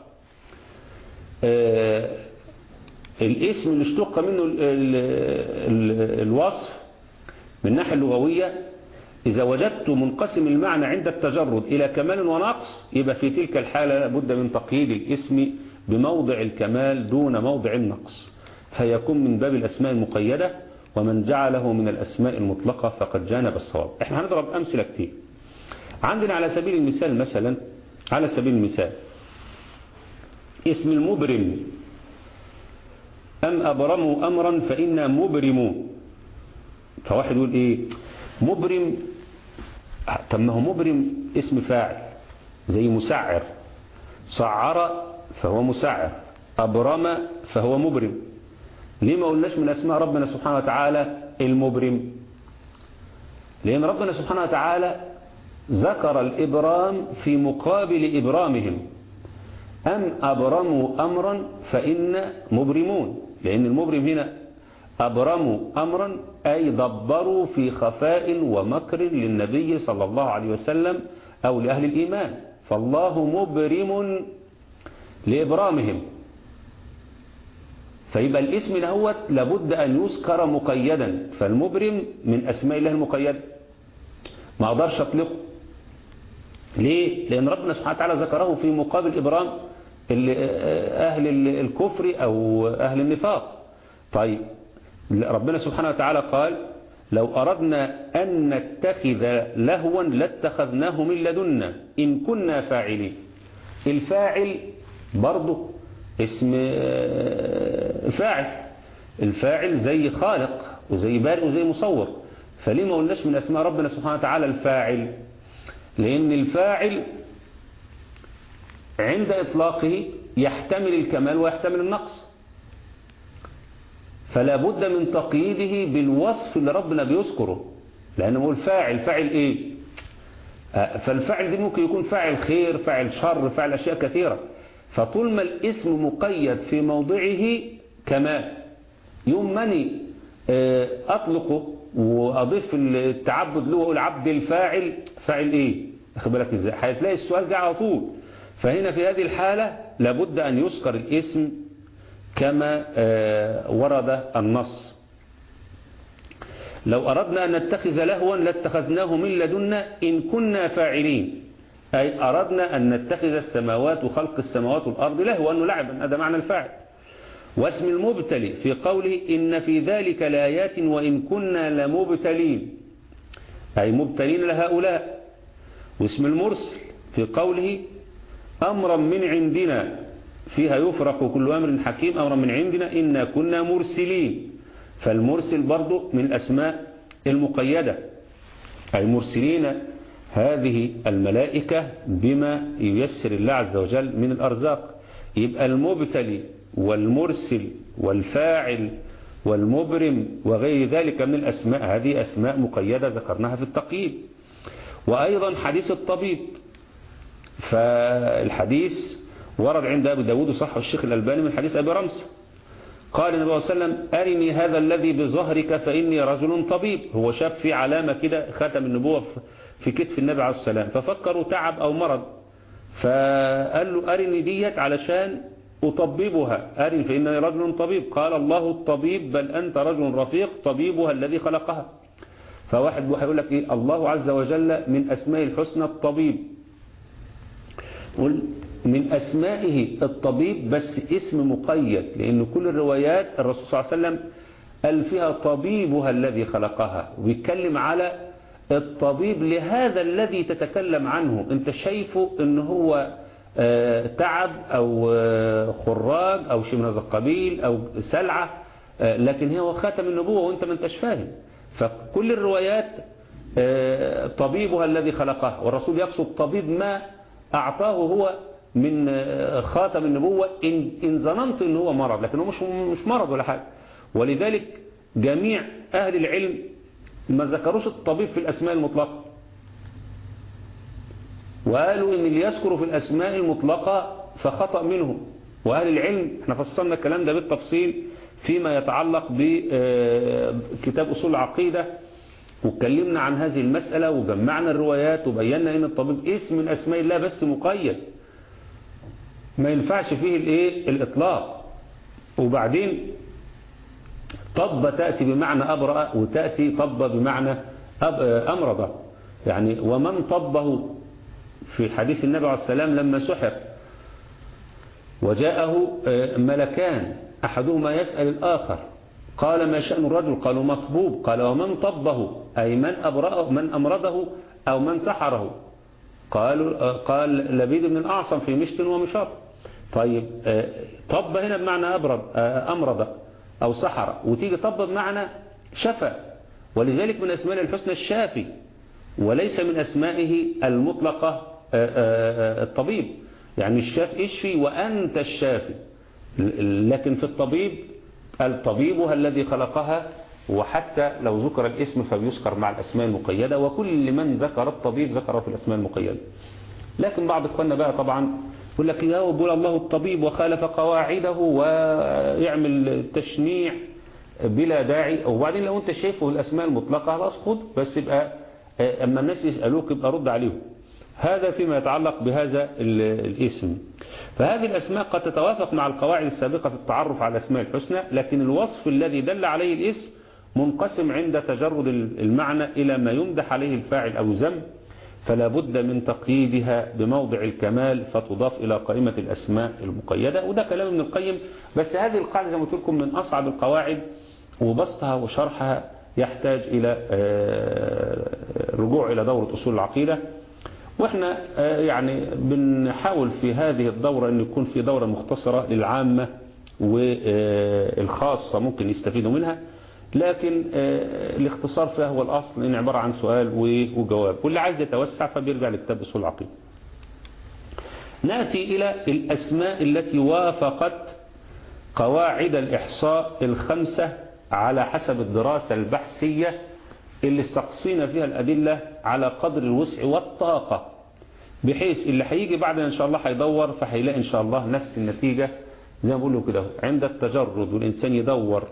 الاسم اللي اشتق منه ال ال ال الوصف من الناحية اللغوية إذا وجدت منقسم المعنى عند التجرد إلى كمال ونقص يبقى في تلك الحالة لابد من تقييد الاسم بموضع الكمال دون موضع النقص فيكون من باب الأسماء المقيدة ومن جعله من الأسماء المطلقة فقد جانب الصواب احنا هنضرب أمثلة كتير عندنا على سبيل المثال مثلا على سبيل المثال اسم المبرم أم أبرموا أمرا فإنا مبرمون فواحد يقول ايه مبرم طب ما هو مبرم اسم فاعل زي مسعر سعر فهو مسعر أبرم فهو مبرم ليه ما قلناش من أسماء ربنا سبحانه وتعالى المبرم لأن ربنا سبحانه وتعالى ذكر الإبرام في مقابل إبرامهم أم أبرموا أمرا فإن مبرمون لأن المبرم هنا أبرموا أمرا أي دبروا في خفاء ومكر للنبي صلى الله عليه وسلم أو لأهل الإيمان فالله مبرم لإبرامهم فيبقى الاسم دهوت لابد أن يذكر مقيدا فالمبرم من أسماء الله المقيدة ما أقدرش أطلقه ليه؟ لأن ربنا سبحانه وتعالى ذكره في مقابل إبرام أهل الكفر أو أهل النفاق طيب ربنا سبحانه وتعالى قال لو أردنا أن نتخذ لهوا لاتخذناه من لدنا إن كنا فاعلين الفاعل برضه اسم فاعل الفاعل زي خالق وزي بارئ وزي مصور فليه ما قلناش من أسماء ربنا سبحانه وتعالى الفاعل لأن الفاعل عند إطلاقه يحتمل الكمال ويحتمل النقص فلا بد من تقييده بالوصف اللي ربنا بيذكره لأنه هو الفاعل فاعل إيه فالفاعل دي ممكن يكون فاعل خير فاعل شر فاعل أشياء كثيرة فطول ما الاسم مقيد في موضعه كمال يوم مني أطلقه وأضيف التعبد له وأقول عبد الفاعل فاعل إيه أخذ بالك إزاي هتلاقي السؤال جاء على طول فهنا في هذه الحالة لابد أن يذكر الاسم كما ورد النص لو أردنا أن نتخذ لهوا لاتخذناه من لدنا إن كنا فاعلين أي أردنا أن نتخذ السماوات وخلق السماوات والأرض لهوا لعبا هذا معنى الفاعل واسم المبتلي في قوله إن في ذلك لآيات وإن كنا لمبتلين أي مبتلين لهؤلاء واسم المرسل في قوله أمرا من عندنا فيها يفرق كل أمر حكيم أمرا من عندنا إنا كنا مرسلين فالمرسل برضو من الأسماء المقيدة أي مرسلين هذه الملائكة بما ييسر الله عز وجل من الأرزاق يبقى المبتلي والمرسل والفاعل والمبرم وغير ذلك من الأسماء هذه أسماء مقيدة ذكرناها في التقييد وأيضا حديث الطبيب فالحديث ورد عند أبي داود وصحه الشيخ الألباني من حديث أبي رمس قال النبي صلى الله عليه وسلم أرني هذا الذي بظهرك فإني رجل طبيب هو شاف في علامة كده ختم النبوة في كتف النبي عليه السلام ففكروا تعب أو مرض فقال له أرني ديت علشان أطببها أرني فإنني رجل طبيب قال الله الطبيب بل أنت رجل رفيق طبيبها الذي خلقها فواحد هيقول لك إيه الله عز وجل من أسماء الحسنى الطبيب قل من أسمائه الطبيب بس اسم مقيد لأن كل الروايات الرسول صلى الله عليه وسلم قال فيها طبيبها الذي خلقها ويتكلم على الطبيب لهذا الذي تتكلم عنه انت شايفه ان هو تعب او خراج او شيء من هذا القبيل او سلعة لكن هو خاتم النبوة وانت ما انتش فاهم فكل الروايات طبيبها الذي خلقها والرسول يقصد طبيب ما أعطاه هو من خاتم النبوة إن, إن ظننت إن هو مرض لكن هو مش, مش مرض ولا حاجة ولذلك جميع أهل العلم ما ذكروش الطبيب في الأسماء المطلقة وقالوا إن اللي يذكروا في الأسماء المطلقة فخطأ منهم وأهل العلم احنا فصلنا الكلام ده بالتفصيل فيما يتعلق بكتاب أصول العقيدة واتكلمنا عن هذه المسألة وجمعنا الروايات وبينا ان الطبيب اسم من اسماء الله بس مقيد ما ينفعش فيه الايه الاطلاق وبعدين طب تأتي بمعنى أبرأ وتأتي طب بمعنى أمرض يعني ومن طبه في حديث النبي عليه السلام لما سحر وجاءه ملكان أحدهما يسأل الآخر قال ما شأن الرجل قالوا مطبوب قال ومن طبه أي من, أبرأه من أمرضه أو من سحره قالوا قال لبيد بن الأعصم في مشت ومشط طيب طب هنا بمعنى أبرد أمرض أو سحر وتيجي طب بمعنى شفى ولذلك من أسماء الحسنى الشافي وليس من أسمائه المطلقة الطبيب يعني الشاف اشفي وأنت الشافي لكن في الطبيب الطبيبها الذي خلقها وحتى لو ذكر الاسم فبيذكر مع الأسماء المقيدة وكل من ذكر الطبيب ذكره في الأسماء المقيدة لكن بعض إخواننا بقى طبعا يقول لك يا بقول الله الطبيب وخالف قواعده ويعمل تشنيع بلا داعي وبعدين لو انت شايفه الأسماء المطلقة خلاص خد بس يبقى أما الناس يسألوك يبقى رد عليهم هذا فيما يتعلق بهذا الاسم فهذه الأسماء قد تتوافق مع القواعد السابقة في التعرف على الأسماء الحسنى لكن الوصف الذي دل عليه الاسم منقسم عند تجرد المعنى إلى ما يمدح عليه الفاعل أو ذم فلا بد من تقييدها بموضع الكمال فتضاف إلى قائمة الأسماء المقيدة وده كلام ابن القيم بس هذه القاعدة زي ما قلت لكم من أصعب القواعد وبسطها وشرحها يحتاج إلى رجوع إلى دورة أصول العقيدة واحنا يعني بنحاول في هذه الدورة أن يكون في دورة مختصرة للعامة والخاصة ممكن يستفيدوا منها لكن الاختصار فيها هو الأصل إن عبارة عن سؤال وجواب واللي عايز يتوسع فبيرجع لكتاب أصول العقيدة نأتي إلى الأسماء التي وافقت قواعد الإحصاء الخمسة على حسب الدراسة البحثية اللي استقصينا فيها الأدلة على قدر الوسع والطاقة بحيث اللي هيجي بعدنا إن شاء الله هيدور فهيلاقي إن شاء الله نفس النتيجة زي ما بقول كده عند التجرد والإنسان يدور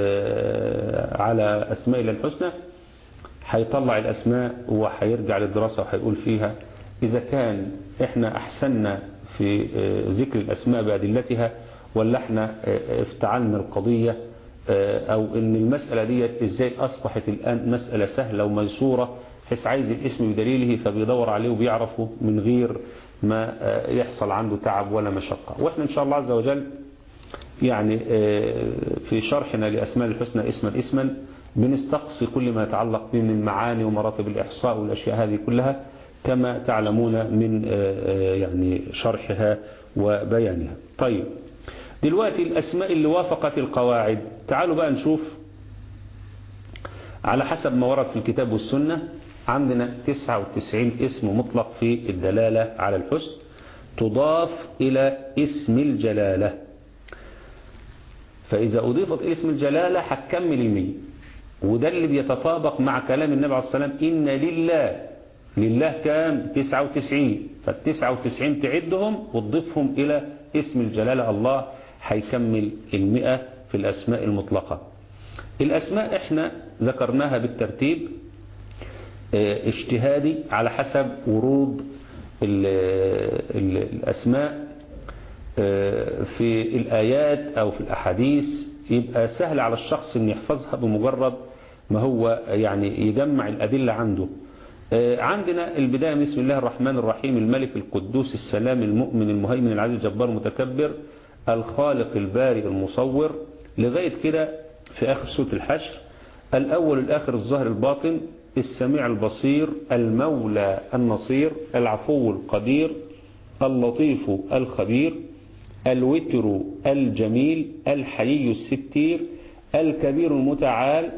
على أسماء الله الحسنى هيطلع الأسماء وهيرجع للدراسة وهيقول فيها إذا كان إحنا أحسننا في ذكر الأسماء بأدلتها ولا إحنا افتعلنا القضية أو إن المسألة دي إزاي أصبحت الآن مسألة سهلة وميسورة حيث عايز الاسم بدليله فبيدور عليه وبيعرفه من غير ما يحصل عنده تعب ولا مشقة وإحنا إن شاء الله عز وجل يعني في شرحنا لأسماء الحسنى اسما اسما بنستقصي كل ما يتعلق به من المعاني ومراتب الإحصاء والأشياء هذه كلها كما تعلمون من يعني شرحها وبيانها طيب دلوقتي الأسماء اللي وافقت القواعد تعالوا بقى نشوف على حسب ما ورد في الكتاب والسنة عندنا 99 اسم مطلق في الدلالة على الحسن تضاف إلى اسم الجلالة فإذا أضيفت إلى اسم الجلالة هتكمل المية وده اللي بيتطابق مع كلام النبي عليه الصلاة والسلام إن لله لله كام 99 فالتسعة وتسعين تعدهم وتضيفهم إلى اسم الجلالة الله هيكمل المئة في الأسماء المطلقة الأسماء احنا ذكرناها بالترتيب اجتهادي على حسب ورود ال ال الأسماء في الآيات أو في الأحاديث يبقى سهل على الشخص أن يحفظها بمجرد ما هو يعني يجمع الأدلة عنده عندنا البداية بسم الله الرحمن الرحيم الملك القدوس السلام المؤمن المهيمن العزيز الجبار المتكبر الخالق البارئ المصور لغاية كده في آخر سورة الحشر الأول الآخر الظاهر الباطن السميع البصير المولى النصير العفو القدير اللطيف الخبير الوتر الجميل الحيي الستير الكبير المتعال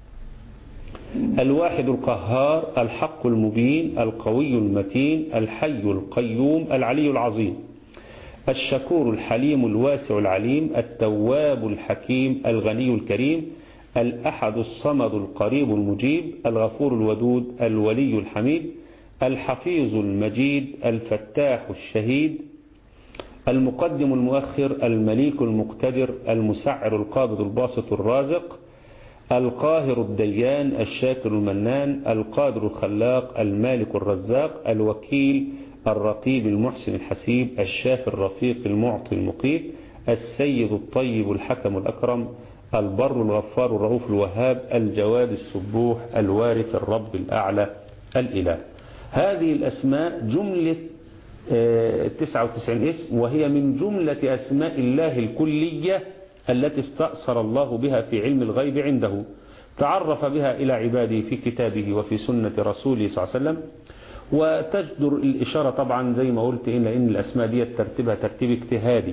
الواحد القهار الحق المبين القوي المتين الحي القيوم العلي العظيم الشكور الحليم الواسع العليم التواب الحكيم الغني الكريم الأحد الصمد القريب المجيب الغفور الودود الولي الحميد الحفيظ المجيد الفتاح الشهيد المقدم المؤخر المليك المقتدر المسعر القابض الباسط الرازق القاهر الديان الشاكر المنان القادر الخلاق المالك الرزاق الوكيل الرقيب المحسن الحسيب الشافي الرفيق المعطي المقيت السيد الطيب الحكم الأكرم البر الغفار الرؤوف الوهاب الجواد السبوح الوارث الرب الأعلى الإله هذه الأسماء جملة 99 اسم وهي من جملة أسماء الله الكلية التي استأثر الله بها في علم الغيب عنده تعرف بها إلى عباده في كتابه وفي سنة رسوله صلى الله عليه وسلم وتجدر الإشارة طبعا زي ما قلت إن إن الأسماء دي ترتيبها ترتيب اجتهادي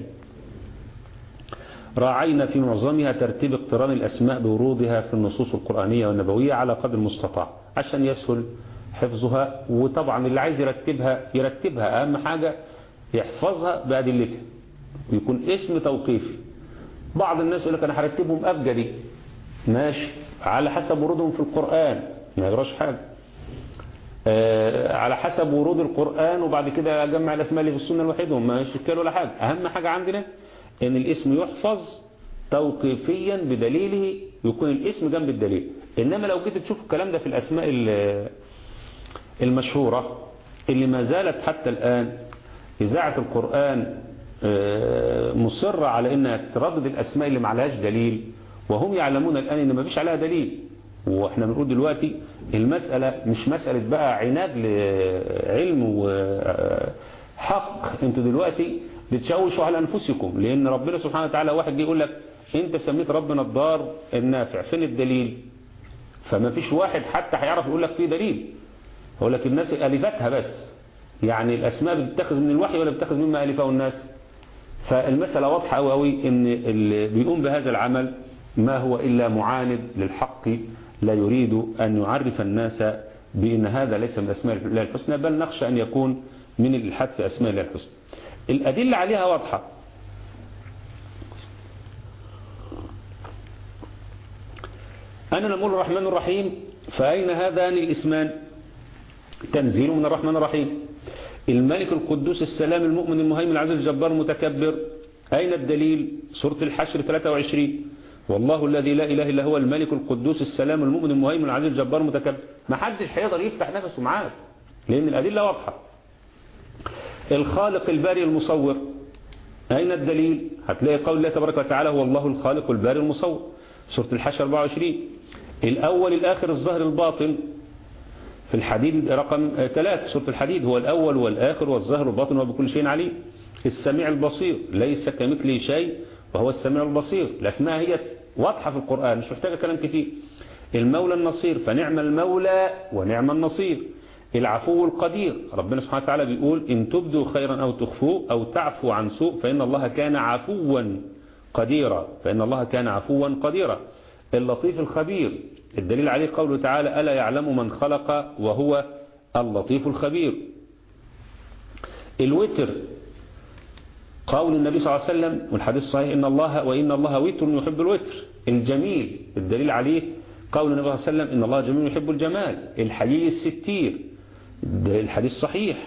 راعينا في معظمها ترتيب اقتران الأسماء بورودها في النصوص القرآنية والنبوية على قدر المستطاع عشان يسهل حفظها وطبعا اللي عايز يرتبها يرتبها أهم حاجة يحفظها بأدلتها ويكون اسم توقيفي بعض الناس يقول لك أنا هرتبهم أبجدي ماشي على حسب ورودهم في القرآن ما يجراش حاجة آه على حسب ورود القرآن وبعد كده أجمع الأسماء اللي في السنة لوحدهم ما يشكل ولا حاجة أهم حاجة عندنا ان الاسم يحفظ توقيفيا بدليله يكون الاسم جنب الدليل انما لو جيت تشوف الكلام ده في الاسماء المشهورة اللي ما زالت حتى الآن إذاعة القرآن مصرة على انها تردد الاسماء اللي معلهاش دليل وهم يعلمون الآن ان ما فيش عليها دليل واحنا بنقول دلوقتي المسألة مش مسألة بقى عناد لعلم وحق انتوا دلوقتي بتشوشوا على أنفسكم لأن ربنا سبحانه وتعالى واحد يقول لك أنت سميت ربنا الضار النافع فين الدليل فما فيش واحد حتى هيعرف يقول لك فيه دليل يقول لك الناس ألفتها بس يعني الأسماء بتتخذ من الوحي ولا بتتخذ مما ألفه الناس فالمسألة واضحة قوي قوي ان اللي بيقوم بهذا العمل ما هو إلا معاند للحق لا يريد أن يعرف الناس بأن هذا ليس من أسماء الله الحسنى بل نخشى أن يكون من الإلحاد في أسماء الله الحسنى الأدلة عليها واضحة أنا نقول الرحمن الرحيم فأين هذان الاسمان تنزيل من الرحمن الرحيم الملك القدوس السلام المؤمن المهيمن العزيز الجبار المتكبر أين الدليل سورة الحشر 23 والله الذي لا إله إلا هو الملك القدوس السلام المؤمن المهيمن العزيز الجبار المتكبر ما حدش هيقدر يفتح نفسه معاك لأن الأدلة واضحة الخالق الباري المصور أين الدليل هتلاقي قول الله تبارك وتعالى هو الله الخالق الباري المصور سورة الحشر 24 الأول الآخر الظاهر الباطن في الحديد رقم 3 سورة الحديد هو الأول والآخر والظاهر والباطن وبكل شيء عليم السميع البصير ليس كمثله شيء وهو السميع البصير الأسماء هي واضحة في القرآن مش محتاجة كلام كتير المولى النصير فنعم المولى ونعم النصير العفو القدير ربنا سبحانه وتعالى بيقول إن تبدوا خيرا أو تخفوه أو تعفو عن سوء فإن الله كان عفوا قديرا فإن الله كان عفوا قديرا اللطيف الخبير الدليل عليه قوله تعالى ألا يعلم من خلق وهو اللطيف الخبير الوتر قول النبي صلى الله عليه وسلم والحديث صحيح إن الله وإن الله وتر يحب الوتر الجميل الدليل عليه قول النبي صلى الله عليه وسلم إن الله جميل يحب الجمال الحيي الستير الحديث صحيح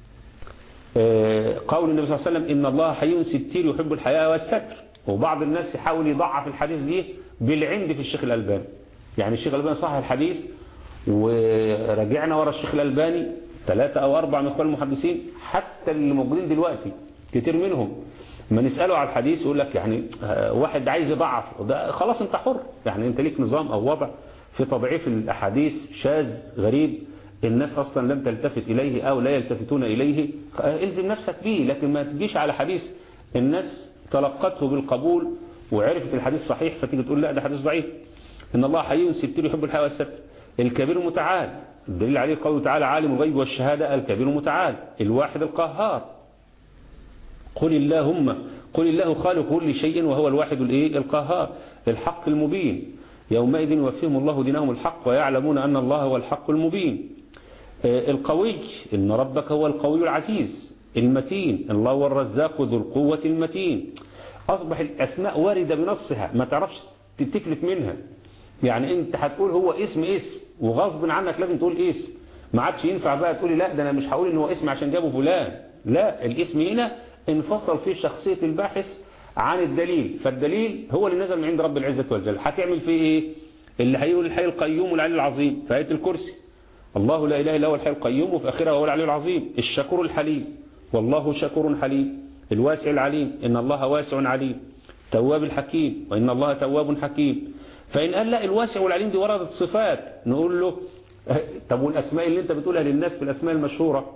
قول النبي صلى الله عليه وسلم إن الله حي ستير يحب الحياء والستر وبعض الناس يحاول يضعف الحديث دي بالعند في الشيخ الألباني يعني الشيخ الألباني صحح الحديث ورجعنا ورا الشيخ الألباني ثلاثة أو أربعة من إخوان المحدثين حتى اللي موجودين دلوقتي كتير منهم ما نسأله على الحديث يقول لك يعني واحد عايز يضعف ده خلاص انت حر يعني انت ليك نظام أو وضع في تضعيف الأحاديث شاذ غريب الناس أصلا لم تلتفت إليه أو لا يلتفتون إليه الزم نفسك به لكن ما تجيش على حديث الناس تلقته بالقبول وعرفت الحديث صحيح فتيجي تقول لا ده حديث ضعيف إن الله حي ستير يحب الحياة والستر الكبير المتعال الدليل عليه قوله تعالى عالم الغيب والشهادة الكبير المتعال الواحد القهار قل اللهم قل الله خالق كل شيء وهو الواحد الايه القهار الحق المبين يومئذ يوفيهم الله دينهم الحق ويعلمون أن الله هو الحق المبين القوي إن ربك هو القوي العزيز المتين الله هو الرزاق ذو القوة المتين أصبح الأسماء واردة بنصها ما تعرفش تتفلت منها يعني انت هتقول هو اسم اسم وغصب عنك لازم تقول اسم ما عادش ينفع بقى تقولي لا ده انا مش هقول ان هو اسم عشان جابه فلان لا الاسم هنا انفصل فيه شخصية الباحث عن الدليل فالدليل هو اللي نزل من عند رب العزة والجل هتعمل فيه ايه اللي هيقول الحي القيوم والعلي العظيم في آية الكرسي الله لا إله إلا هو الحي القيوم وفي آخرها هو العلي العظيم الشكور الحليم والله شكور حليم الواسع العليم إن الله واسع عليم تواب الحكيم وإن الله تواب حكيم فإن قال لا الواسع والعليم دي وردت صفات نقول له طب والأسماء اللي انت بتقولها للناس في الأسماء المشهورة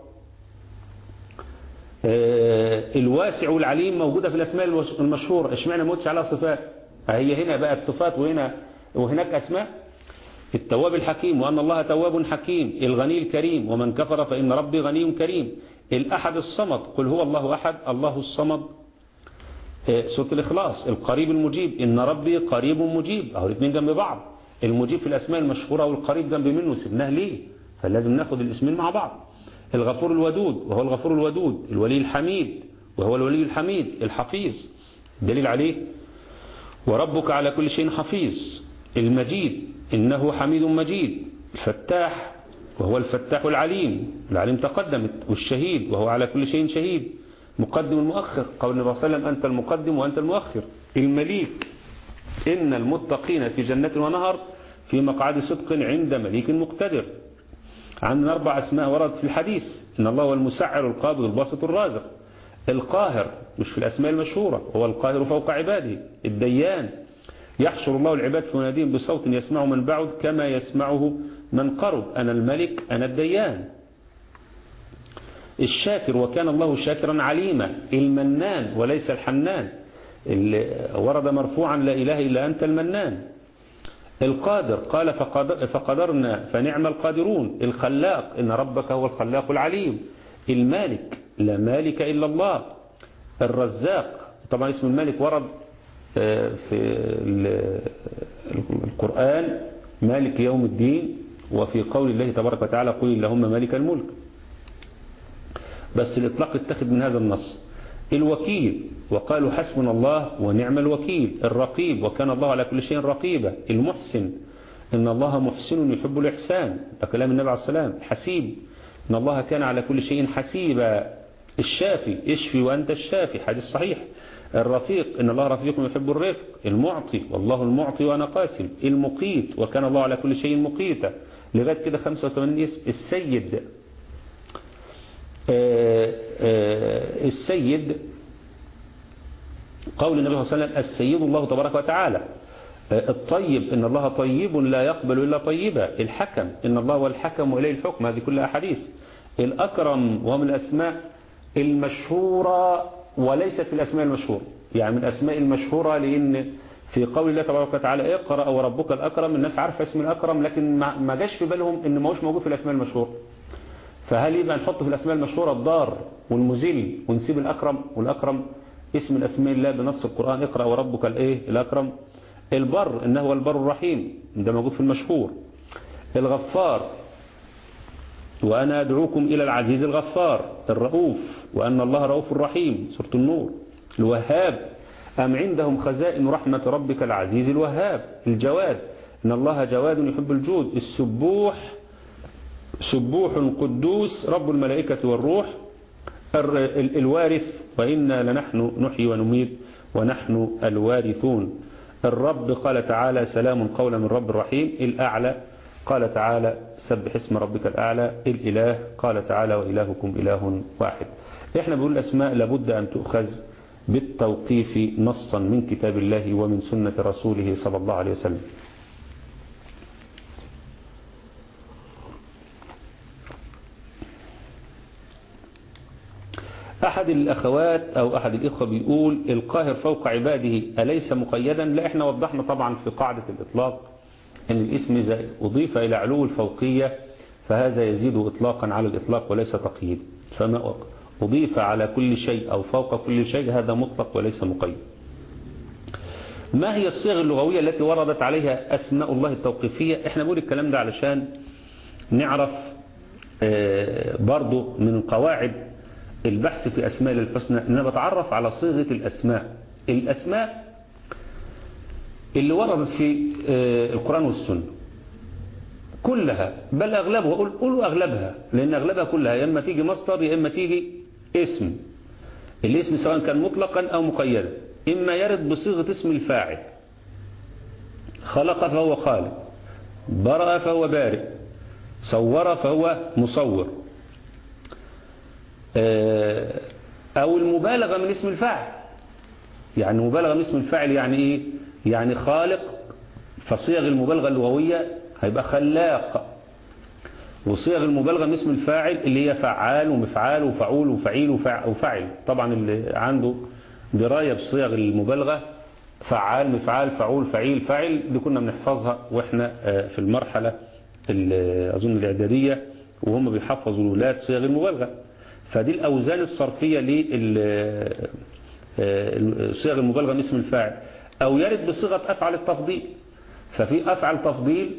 الواسع والعليم موجودة في الأسماء المشهورة اشمعنى ما قلتش عليها صفات هي هنا بقت صفات وهنا وهناك أسماء التواب الحكيم وأن الله تواب حكيم الغني الكريم ومن كفر فإن ربي غني كريم الأحد الصمد قل هو الله أحد الله الصمد سورة الإخلاص القريب المجيب إن ربي قريب مجيب أهو الاثنين جنب بعض المجيب في الأسماء المشهورة والقريب جنب منه سبناه ليه فلازم ناخد الاسمين مع بعض الغفور الودود وهو الغفور الودود الولي الحميد وهو الولي الحميد الحفيظ الدليل عليه وربك على كل شيء حفيظ المجيد إنه حميد مجيد الفتاح وهو الفتاح العليم العليم تقدمت والشهيد وهو على كل شيء شهيد مقدم المؤخر قول النبي صلى الله عليه وسلم أنت المقدم وأنت المؤخر المليك إن المتقين في جنة ونهر في مقعد صدق عند مليك مقتدر عندنا أربع أسماء وردت في الحديث إن الله هو المسعر القابض الباسط الرازق القاهر مش في الأسماء المشهورة هو القاهر فوق عباده الديان يحشر الله العباد في مناديهم بصوت يسمعه من بعد كما يسمعه من قرب أنا الملك أنا الديان الشاكر وكان الله شاكرا عليما المنان وليس الحنان ورد مرفوعا لا إله إلا أنت المنان القادر قال فقدرنا فنعم القادرون الخلاق إن ربك هو الخلاق العليم المالك لا مالك إلا الله الرزاق طبعا اسم الملك ورد في القرآن مالك يوم الدين وفي قول الله تبارك وتعالى قل اللهم مالك الملك بس الإطلاق اتخذ من هذا النص الوكيل وقالوا حسبنا الله ونعم الوكيل الرقيب وكان الله على كل شيء رقيبا المحسن إن الله محسن يحب الإحسان ده كلام النبي عليه السلام حسيب إن الله كان على كل شيء حسيبا الشافي اشفي وأنت الشافي حديث صحيح الرفيق إن الله رفيق يحب الرفق المعطي والله المعطي وأنا قاسم المقيت وكان الله على كل شيء مقيتا لغاية كده 85 اسم السيد آآ آآ السيد قول النبي صلى الله عليه وسلم السيد الله تبارك وتعالى الطيب إن الله طيب لا يقبل إلا طيبا الحكم إن الله هو الحكم وإليه الحكم هذه كلها أحاديث الأكرم ومن الأسماء المشهورة وليست في الأسماء المشهورة يعني من الأسماء المشهورة لأن في قول الله تبارك وتعالى اقرأ وربك الأكرم الناس عارفة اسم الأكرم لكن ما جاش في بالهم إن ما هوش موجود في الأسماء المشهورة فهل يبقى نحط في الأسماء المشهورة الضار والمزل ونسيب الأكرم والأكرم اسم الأسماء الله بنص القرآن اقرأ وربك الإيه الأكرم البر إنه هو البر الرحيم ده موجود في المشهور الغفار وأنا أدعوكم إلى العزيز الغفار الرؤوف وأن الله رؤوف رحيم سورة النور الوهاب أم عندهم خزائن رحمة ربك العزيز الوهاب الجواد إن الله جواد يحب الجود السبوح سبوح قدوس رب الملائكة والروح الوارث وإنا لنحن نحيي ونميت ونحن الوارثون الرب قال تعالى سلام قولا من رب الرحيم الأعلى قال تعالى سبح اسم ربك الأعلى الإله قال تعالى وإلهكم إله واحد إحنا بنقول الأسماء لابد أن تؤخذ بالتوقيف نصا من كتاب الله ومن سنة رسوله صلى الله عليه وسلم أحد الأخوات أو أحد الإخوة بيقول القاهر فوق عباده أليس مقيدا لا إحنا وضحنا طبعا في قاعدة الإطلاق أن الاسم إذا أضيف إلى علو الفوقية فهذا يزيد إطلاقا على الإطلاق وليس تقييد فما أضيف على كل شيء أو فوق كل شيء هذا مطلق وليس مقيد ما هي الصيغ اللغوية التي وردت عليها أسماء الله التوقيفية احنا بنقول الكلام ده علشان نعرف برضو من قواعد البحث في أسماء الحسنى أن أنا بتعرف على صيغة الأسماء الأسماء اللي وردت في القرآن والسنة كلها بل أغلبها قولوا أغلبها لأن أغلبها كلها يا إما تيجي مصدر يا إما تيجي اسم الاسم سواء كان مطلقا أو مقيدا إما يرد بصيغة اسم الفاعل خلق فهو خالق برأ فهو بارئ صور فهو مصور أو المبالغة من اسم الفاعل يعني مبالغة من اسم الفاعل يعني إيه يعني خالق فصيغ المبالغة اللغوية هيبقى خلاق وصيغ المبالغة من اسم الفاعل اللي هي فعال ومفعال وفعول وفعيل وفعل طبعا اللي عنده دراية بصيغ المبالغة فعال مفعال فعول فعيل فاعل دي كنا بنحفظها واحنا في المرحلة أظن الإعدادية وهم بيحفظوا الولاد صيغ المبالغة فدي الأوزان الصرفية لصيغ المبالغة من اسم الفاعل أو يرد بصيغة أفعل التفضيل ففي أفعل تفضيل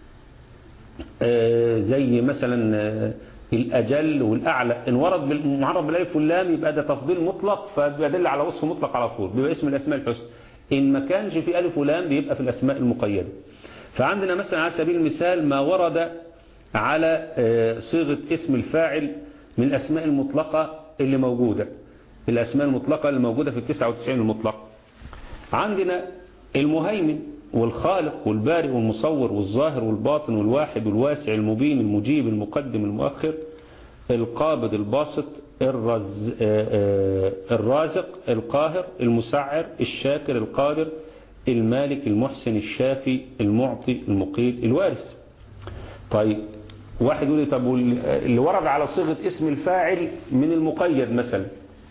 زي مثلا الأجل والأعلى إن ورد بالمعرب بالألف واللام يبقى ده تفضيل مطلق فبيدل على وصف مطلق على طول بيبقى اسم الأسماء الحسنى إن ما كانش في ألف ولام بيبقى في الأسماء المقيدة فعندنا مثلا على سبيل المثال ما ورد على صيغة اسم الفاعل من الأسماء المطلقة اللي موجودة الأسماء المطلقة اللي موجودة في التسعة وتسعين المطلقة عندنا المهيمن والخالق والبارئ والمصور والظاهر والباطن والواحد والواسع المبين المجيب المقدم المؤخر القابض الباسط الرز الرازق القاهر المسعر الشاكر القادر المالك المحسن الشافي المعطي المقيت الوارث طيب واحد يقول لي طب اللي ورد على صيغة اسم الفاعل من المقيد مثلا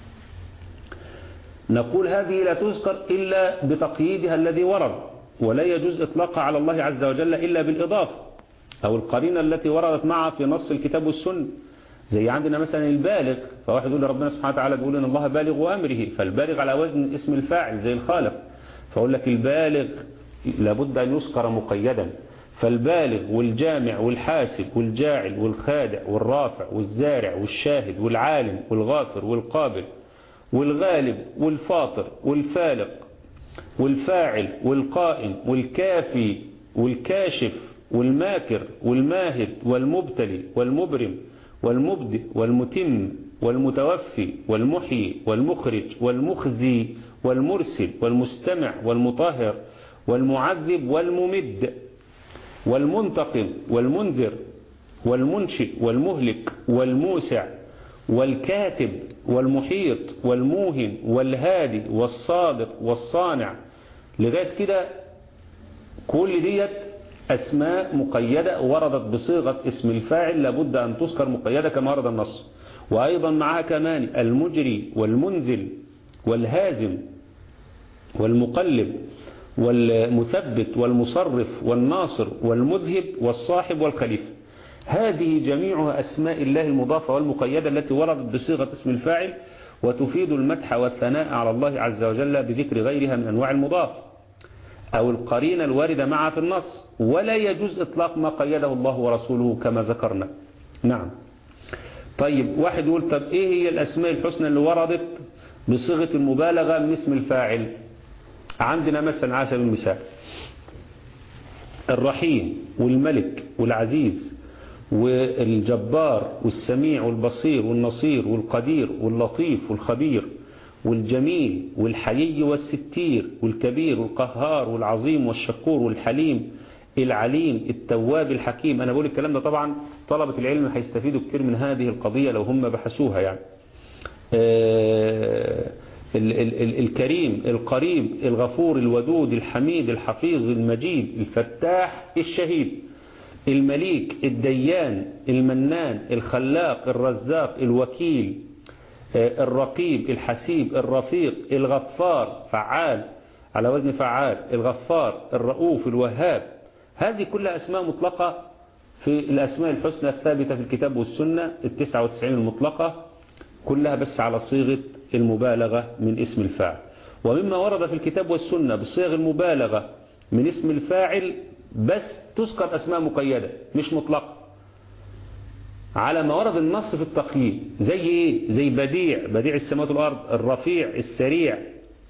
نقول هذه لا تذكر إلا بتقييدها الذي ورد ولا يجوز إطلاقها على الله عز وجل إلا بالإضافة أو القرينة التي وردت معها في نص الكتاب والسنة زي عندنا مثلا البالغ فواحد يقول ربنا سبحانه وتعالى بيقول إن الله بالغ أمره فالبالغ على وزن اسم الفاعل زي الخالق فأقول لك البالغ لابد أن يذكر مقيدا فالبالغ والجامع والحاسب والجاعل والخادع والرافع والزارع والشاهد والعالم والغافر والقابل والغالب والفاطر والفالق والفاعل والقائم والكافي والكاشف والماكر والماهد والمبتلي والمبرم والمبدئ والمتم والمتوفي والمحيي والمخرج والمخزي والمرسل والمستمع والمطهر والمعذب والممد والمنتقم والمنذر والمنشئ والمهلك والموسع والكاتب والمحيط والموهن والهادي والصادق والصانع لغاية كده كل ديت أسماء مقيدة وردت بصيغة اسم الفاعل لابد أن تذكر مقيدة كما ورد النص وأيضا معها كمان المجري والمنزل والهازم والمقلب والمثبت والمصرف والناصر والمذهب والصاحب والخليفة هذه جميعها أسماء الله المضافة والمقيدة التي وردت بصيغة اسم الفاعل وتفيد المدح والثناء على الله عز وجل بذكر غيرها من أنواع المضاف أو القرينة الواردة معها في النص ولا يجوز إطلاق ما قيده الله ورسوله كما ذكرنا نعم طيب واحد يقول طب إيه هي الأسماء الحسنى اللي وردت بصيغة المبالغة من اسم الفاعل عندنا مثلا على سبيل المثال الرحيم والملك والعزيز والجبار والسميع والبصير والنصير والقدير واللطيف والخبير والجميل والحيي والستير والكبير والقهار والعظيم والشكور والحليم العليم التواب الحكيم أنا بقول الكلام ده طبعا طلبة العلم هيستفيدوا كتير من هذه القضية لو هم بحثوها يعني آه ال ال ال الكريم القريب الغفور الودود الحميد الحفيظ المجيد الفتاح الشهيد المليك الديان المنان الخلاق الرزاق الوكيل الرقيب الحسيب الرفيق الغفار فعال على وزن فعال الغفار الرؤوف الوهاب هذه كلها أسماء مطلقة في الأسماء الحسنى الثابتة في الكتاب والسنة التسعة وتسعين المطلقة كلها بس على صيغة المبالغة من اسم الفاعل ومما ورد في الكتاب والسنة بصيغ المبالغة من اسم الفاعل بس تذكر أسماء مقيدة مش مطلقة على ما ورد النص في التقييد زي ايه زي بديع بديع السماوات والارض الرفيع السريع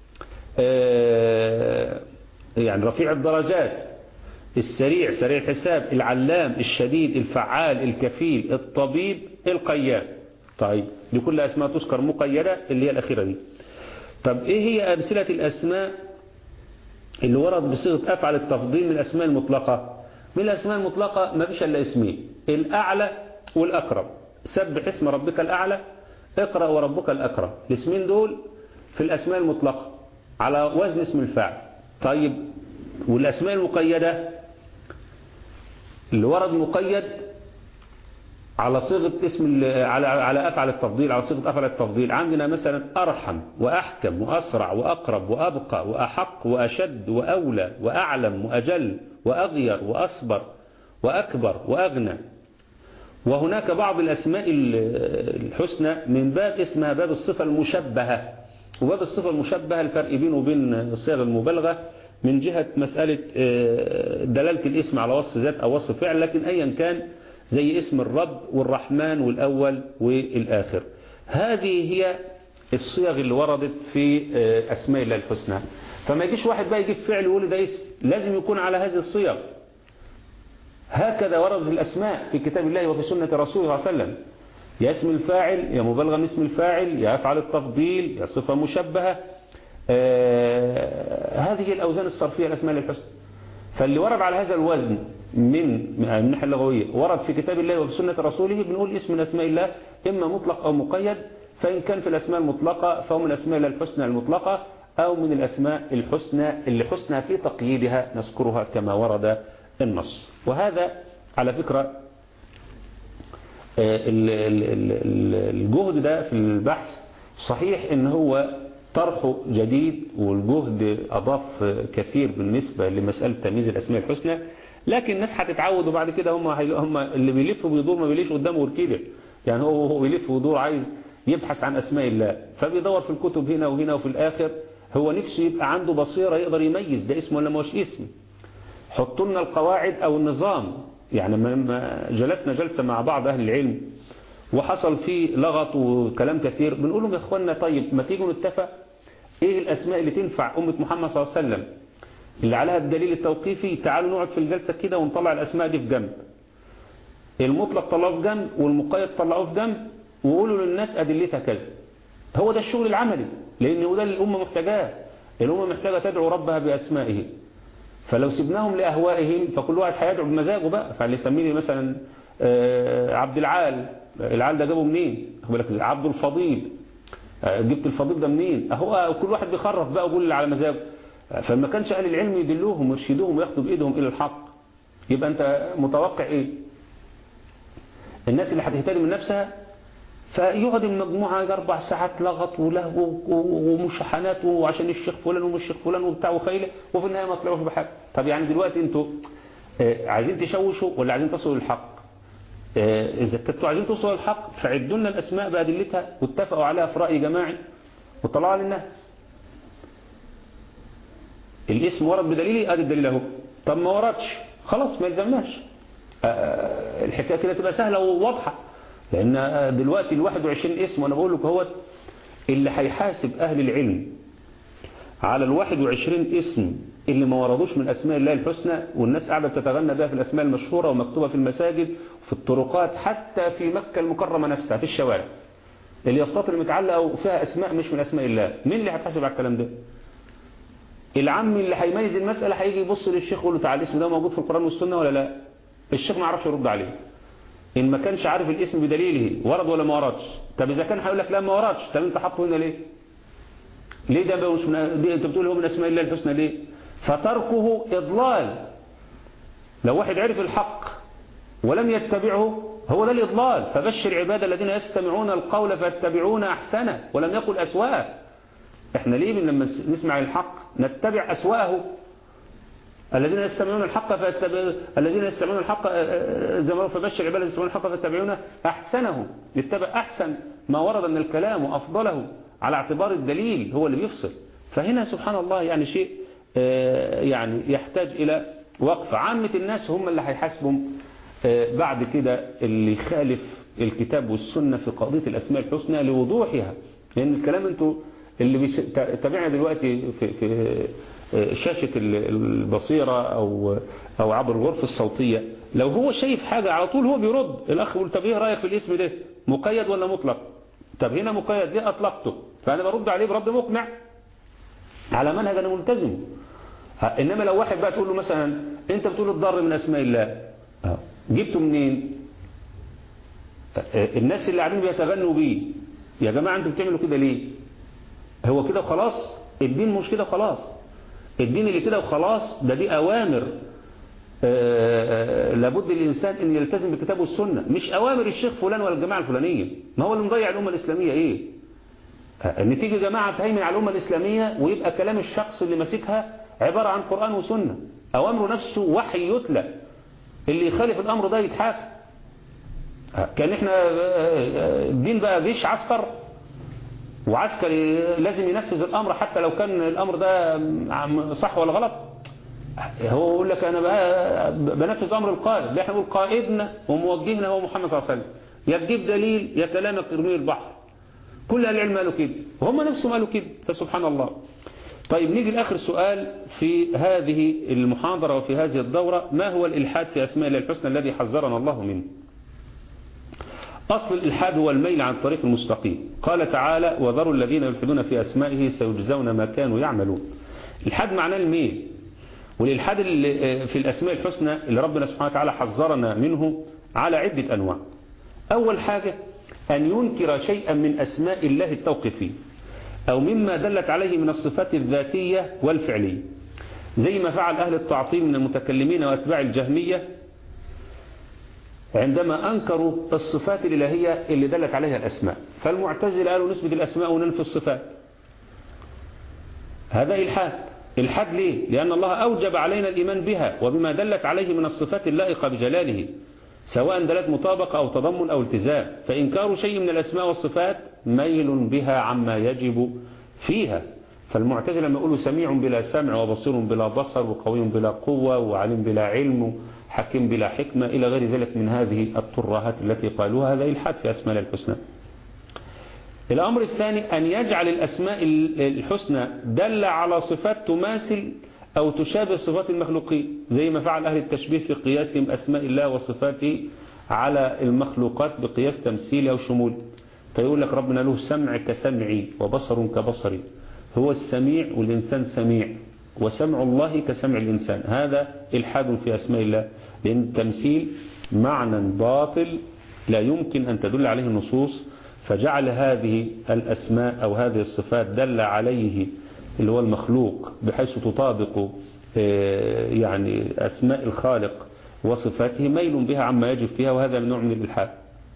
آه يعني رفيع الدرجات السريع سريع الحساب العلام الشديد الفعال الكفيل الطبيب القيام طيب دي كل اسماء تذكر مقيدة اللي هي الاخيرة دي طب ايه هي امثلة الاسماء اللي ورد بصيغة افعل التفضيل من الاسماء المطلقة من الاسماء المطلقة ما فيش الا اسمين الاعلى والأكرم سبح اسم ربك الأعلى اقرأ وربك الأكرم الاسمين دول في الأسماء المطلقة على وزن اسم الفاعل طيب والأسماء المقيدة اللي ورد مقيد على صيغة اسم على على أفعل التفضيل على صيغة أفعل التفضيل عندنا مثلا أرحم وأحكم وأسرع وأقرب وأبقى وأحق وأشد وأولى وأعلم وأجل وأغير وأصبر وأكبر وأغنى وهناك بعض الأسماء الحسنى من باب اسمها باب الصفة المشبهة وباب الصفة المشبهة الفرق بينه وبين الصيغة المبالغة من جهة مسألة دلالة الاسم على وصف ذات أو وصف فعل لكن أيا كان زي اسم الرب والرحمن والأول والآخر هذه هي الصيغ اللي وردت في أسماء الله الحسنى فما يجيش واحد بقى يجيب فعل ويقول ده اسم لازم يكون على هذه الصيغ هكذا وردت الأسماء في كتاب الله وفي سنة رسوله صلى الله عليه وسلم يا اسم الفاعل يا مبالغة من اسم الفاعل يا أفعل التفضيل يا صفة مشبهة آه هذه الأوزان الصرفية الأسماء الحسنى فاللي ورد على هذا الوزن من من الناحية اللغوية ورد في كتاب الله وفي سنة رسوله بنقول اسم من أسماء الله إما مطلق أو مقيد فإن كان في الأسماء المطلقة فهو من أسماء الله الحسنى المطلقة أو من الأسماء الحسنى اللي حسنى في تقييدها نذكرها كما ورد النص وهذا على فكرة الجهد ده في البحث صحيح ان هو طرحه جديد والجهد أضاف كثير بالنسبة لمسألة تمييز الأسماء الحسنى لكن الناس هتتعود وبعد كده هم هم اللي بيلف وبيدور ما بيليش قدامه غير كده يعني هو هو بيلف ويدور عايز يبحث عن أسماء الله فبيدور في الكتب هنا وهنا وفي الآخر هو نفسه يبقى عنده بصيرة يقدر يميز ده اسم ولا مش اسم حطوا لنا القواعد أو النظام يعني ما جلسنا جلسة مع بعض أهل العلم وحصل فيه لغط وكلام كثير بنقول لهم يا اخوانا طيب ما تيجوا نتفق ايه الاسماء اللي تنفع أمة محمد صلى الله عليه وسلم اللي عليها الدليل التوقيفي تعالوا نقعد في الجلسة كده ونطلع الاسماء دي في جنب المطلق طلعوه في جنب والمقيد طلعوه في جنب وقولوا للناس ادلتها كذا هو ده الشغل العملي لان هو ده اللي الامه محتاجاه الامه محتاجه تدعو ربها باسمائه فلو سبناهم لأهوائهم فكل واحد هيدعو بمزاجه بقى فاللي يسميني مثلا عبد العال العال ده جابه منين عبد الفضيل جبت الفضيل ده منين هو كل واحد بيخرف بقى ويقول على مزاجه فما كانش اهل العلم يدلوهم ويرشدوهم وياخدوا بايدهم الى الحق يبقى انت متوقع ايه الناس اللي هتهتدي من نفسها فيقعد المجموعة أربع ساعات لغط ولهو ومشحنات وعشان الشيخ فلان ومش الشيخ فلان وبتاع وخيله وفي النهاية ما طلعوش بحاجة طب يعني دلوقتي انتوا عايزين تشوشوا ولا عايزين تصلوا للحق إذا كنتوا عايزين توصلوا للحق فعدوا لنا الأسماء بأدلتها واتفقوا عليها في رأي جماعي وطلعوا للناس الاسم ورد بدليلي ادي الدليل اهو طب ما وردش خلاص ما يلزمناش الحكايه كده تبقى سهله وواضحه لان دلوقتي ال 21 اسم وانا بقول لك هو اللي هيحاسب اهل العلم على ال 21 اسم اللي ما وردوش من اسماء الله الحسنى والناس قاعده بتتغنى بها في الاسماء المشهوره ومكتوبه في المساجد وفي الطرقات حتى في مكه المكرمه نفسها في الشوارع اليافطات اللي متعلقه فيها اسماء مش من اسماء الله مين اللي هيتحاسب على الكلام ده العم اللي هيميز المسألة هيجي يبص للشيخ ويقول له تعالى الاسم ده موجود في القرآن والسنة ولا لا الشيخ ما يعرفش يرد عليه إن ما كانش عارف الاسم بدليله ورد ولا ما وردش طب إذا كان هيقول لك لا ما وردش طب أنت حاطه هنا ليه ليه ده مش من... دي أنت بتقول هو من أسماء الله الحسنى ليه فتركه إضلال لو واحد عرف الحق ولم يتبعه هو ده الإضلال فبشر عباد الذين يستمعون القول فيتبعون أحسنه ولم يقل أسواه احنا ليه لما نسمع الحق نتبع أسواءه الذين يستمعون الحق فيتبع الذين يستمعون الحق زي ما فبشر عباد يستمعون الحق فيتبعون أحسنه نتبع أحسن ما ورد من الكلام وأفضله على اعتبار الدليل هو اللي بيفصل فهنا سبحان الله يعني شيء يعني يحتاج إلى وقف عامة الناس هم اللي هيحاسبهم بعد كده اللي يخالف الكتاب والسنة في قضية الأسماء الحسنى لوضوحها لأن الكلام انتوا اللي بيتابعنا دلوقتي في, في شاشة البصيرة أو, أو عبر الغرفة الصوتية لو هو شايف حاجة على طول هو بيرد الأخ يقول طب إيه رأيك في الاسم ده مقيد ولا مطلق طب هنا مقيد ليه أطلقته فأنا برد عليه برد مقنع على منهج أنا ملتزم إنما لو واحد بقى تقول له مثلا أنت بتقول الضر من أسماء الله جبته منين الناس اللي قاعدين بيتغنوا بيه يا جماعة أنتوا بتعملوا كده ليه هو كده وخلاص الدين مش كده وخلاص الدين اللي كده وخلاص ده دي أوامر آآ آآ لابد الإنسان أن يلتزم بالكتاب والسنة مش أوامر الشيخ فلان ولا الجماعة الفلانية ما هو اللي مضيع الأمة الإسلامية إيه أن تيجي جماعة تهيمن على الأمة الإسلامية ويبقى كلام الشخص اللي ماسكها عبارة عن قرآن وسنة أوامره نفسه وحي يتلى اللي يخالف الأمر ده يتحاكم كان احنا الدين بقى جيش عسكر وعسكري لازم ينفذ الأمر حتى لو كان الأمر ده صح ولا غلط هو يقول لك أنا بنفذ أمر القائد احنا نقول قائدنا وموجهنا هو محمد صلى الله عليه وسلم يا تجيب دليل يا كلامك ارميه البحر كل أهل العلم قالوا كده وهم نفسهم قالوا كده فسبحان الله طيب نيجي لآخر سؤال في هذه المحاضرة وفي هذه الدورة ما هو الإلحاد في أسماء الله الحسنى الذي حذرنا الله منه أصل الإلحاد هو الميل عن طريق المستقيم قال تعالى وذروا الذين يلحدون في أسمائه سيجزون ما كانوا يعملون الحاد معناه الميل والإلحاد في الأسماء الحسنى اللي ربنا سبحانه وتعالى حذرنا منه على عدة أنواع أول حاجة أن ينكر شيئا من أسماء الله التوقيفية أو مما دلت عليه من الصفات الذاتية والفعلية زي ما فعل أهل التعطيل من المتكلمين وأتباع الجهمية عندما أنكروا الصفات الإلهية اللي دلت عليها الأسماء فالمعتزلة قالوا نثبت الأسماء وننفي الصفات هذا إلحاد إلحاد ليه؟ لأن الله أوجب علينا الإيمان بها وبما دلت عليه من الصفات اللائقة بجلاله سواء دلت مطابقة أو تضمن أو التزام فإنكار شيء من الأسماء والصفات ميل بها عما يجب فيها فالمعتزلة لما يقولوا سميع بلا سمع وبصير بلا بصر وقوي بلا قوة وعلم بلا علم حكيم بلا حكمة إلى غير ذلك من هذه الترهات التي قالوها هذا إلحاد في أسماء الحسنى الأمر الثاني أن يجعل الأسماء الحسنى دل على صفات تماثل أو تشابه صفات المخلوقين زي ما فعل أهل التشبيه في قياسهم أسماء الله وصفاته على المخلوقات بقياس تمثيلي أو شمول فيقول لك ربنا له سمع كسمعي وبصر كبصري هو السميع والإنسان سميع وسمع الله كسمع الإنسان هذا إلحاد في أسماء الله لأن التمثيل معنى باطل لا يمكن أن تدل عليه النصوص فجعل هذه الأسماء أو هذه الصفات دل عليه اللي هو المخلوق بحيث تطابق يعني أسماء الخالق وصفاته ميل بها عما يجب فيها وهذا من نوع من الإلحاد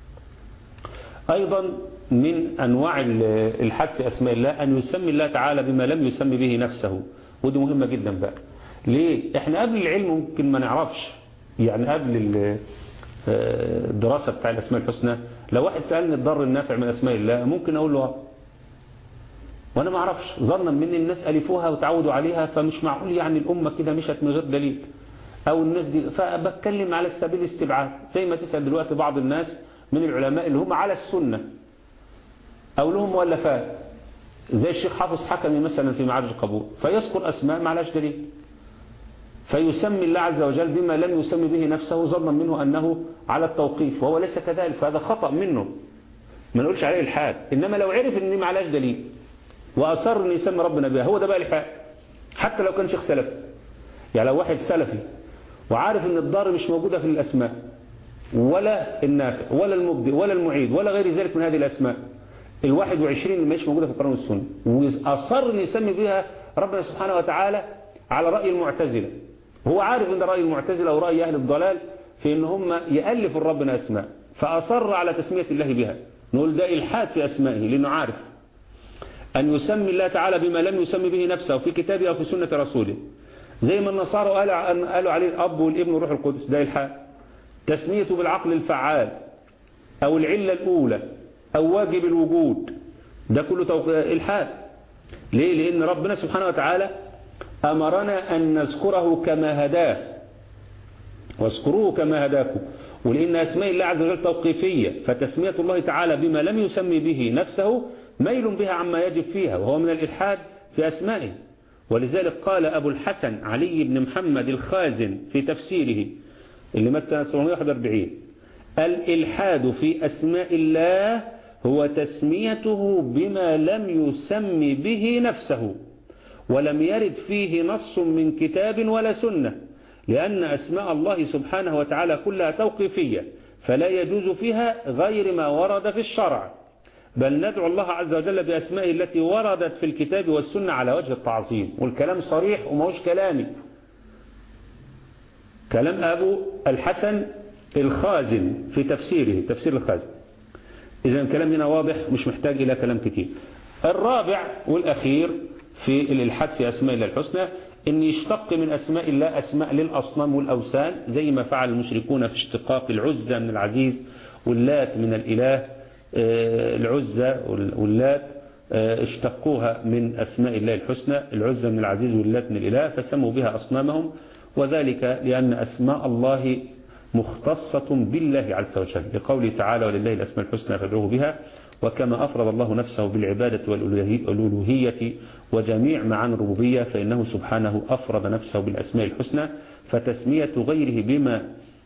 أيضا من أنواع الحد في أسماء الله أن يسمي الله تعالى بما لم يسمي به نفسه ودي مهمة جدا بقى ليه احنا قبل العلم ممكن ما نعرفش يعني قبل الدراسة بتاع الأسماء الحسنى لو واحد سألني الضر النافع من أسماء الله ممكن أقول له وأنا ما أعرفش ظنا مني الناس ألفوها وتعودوا عليها فمش معقول يعني الأمة كده مشت من غير دليل أو الناس دي فبتكلم على سبيل الاستبعاد زي ما تسأل دلوقتي بعض الناس من العلماء اللي هم على السنة أو لهم مؤلفات زي الشيخ حافظ حكمي مثلا في معارج القبول فيذكر أسماء ما لهاش دليل فيسمي الله عز وجل بما لم يسمي به نفسه ظنا منه أنه على التوقيف وهو ليس كذلك فهذا خطأ منه ما نقولش عليه الحاد إنما لو عرف أن ما لهاش دليل وأصر أن يسمي ربنا بها هو ده بقى الحاد حتى لو كان شيخ سلفي يعني لو واحد سلفي وعارف أن الضار مش موجودة في الأسماء ولا النافع ولا المبدئ ولا المعيد ولا غير ذلك من هذه الأسماء الواحد وعشرين اللي مش موجودة في القرآن والسنة وأصر أن يسمي بها ربنا سبحانه وتعالى على رأي المعتزلة هو عارف أن رأي المعتزلة أو رأي أهل الضلال في أن هم يألفوا ربنا أسماء فأصر على تسمية الله بها نقول ده إلحاد في أسمائه لأنه عارف أن يسمي الله تعالى بما لم يسمي به نفسه في كتابه أو في سنة رسوله زي ما النصارى قالوا عليه الأب والابن والروح القدس ده إلحاد تسميته بالعقل الفعال أو العلة الأولى أو واجب الوجود ده كله إلحاد ليه؟ لأن ربنا سبحانه وتعالى أمرنا أن نذكره كما هداه واذكروه كما هداكم ولأن أسماء الله عز وجل توقيفية فتسمية الله تعالى بما لم يسمي به نفسه ميل بها عما يجب فيها وهو من الإلحاد في أسمائه ولذلك قال أبو الحسن علي بن محمد الخازن في تفسيره اللي مات سنة 741 الإلحاد في أسماء الله هو تسميته بما لم يسم به نفسه ولم يرد فيه نص من كتاب ولا سنة لأن أسماء الله سبحانه وتعالى كلها توقيفية فلا يجوز فيها غير ما ورد في الشرع بل ندعو الله عز وجل بأسمائه التي وردت في الكتاب والسنة على وجه التعظيم والكلام صريح وماهوش كلامي كلام أبو الحسن الخازن في تفسيره تفسير الخازن إذا الكلام هنا واضح مش محتاج إلى كلام كتير الرابع والأخير في الإلحاد في أسماء الله الحسنى إن يشتق من أسماء الله أسماء للأصنام والأوثان زي ما فعل المشركون في اشتقاق العزة من العزيز واللات من الإله العزة واللات اشتقوها من أسماء الله الحسنى العزة من العزيز واللات من الإله فسموا بها أصنامهم وذلك لأن أسماء الله مختصة بالله عز وجل لقوله تعالى ولله الأسماء الحسنى فادعوه بها وكما أفرض الله نفسه بالعبادة والألوهية وجميع معاني الربوبية فإنه سبحانه أفرض نفسه بالأسماء الحسنى فتسمية غيره بما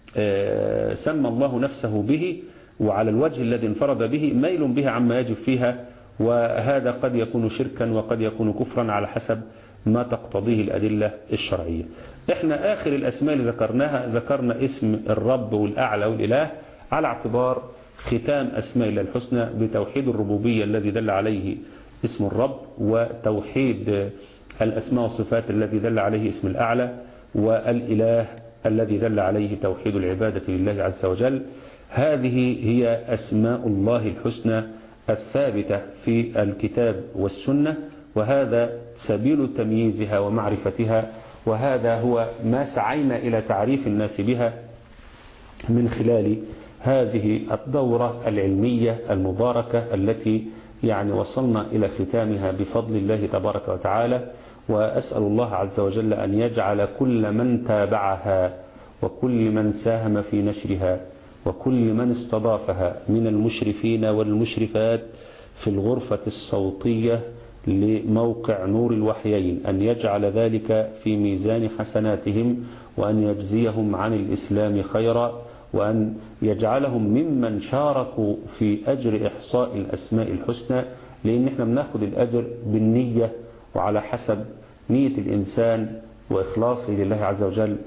سمى الله نفسه به وعلى الوجه الذي انفرد به ميل بها عما يجب فيها وهذا قد يكون شركا وقد يكون كفرا على حسب ما تقتضيه الأدلة الشرعية احنا آخر الأسماء اللي ذكرناها ذكرنا اسم الرب والأعلى والإله على اعتبار ختام أسماء الله الحسنى بتوحيد الربوبية الذي دل عليه اسم الرب وتوحيد الأسماء والصفات الذي دل عليه اسم الأعلى والإله الذي دل عليه توحيد العبادة لله عز وجل هذه هي أسماء الله الحسنى الثابتة في الكتاب والسنة وهذا سبيل تمييزها ومعرفتها وهذا هو ما سعينا إلى تعريف الناس بها من خلال هذه الدورة العلمية المباركة التي يعني وصلنا إلى ختامها بفضل الله تبارك وتعالى وأسأل الله عز وجل أن يجعل كل من تابعها وكل من ساهم في نشرها وكل من استضافها من المشرفين والمشرفات في الغرفة الصوتية لموقع نور الوحيين أن يجعل ذلك في ميزان حسناتهم وأن يجزيهم عن الإسلام خيرا وأن يجعلهم ممن شاركوا في أجر إحصاء الأسماء الحسنى لأن احنا بناخد الأجر بالنية وعلى حسب نية الإنسان وإخلاصه لله عز وجل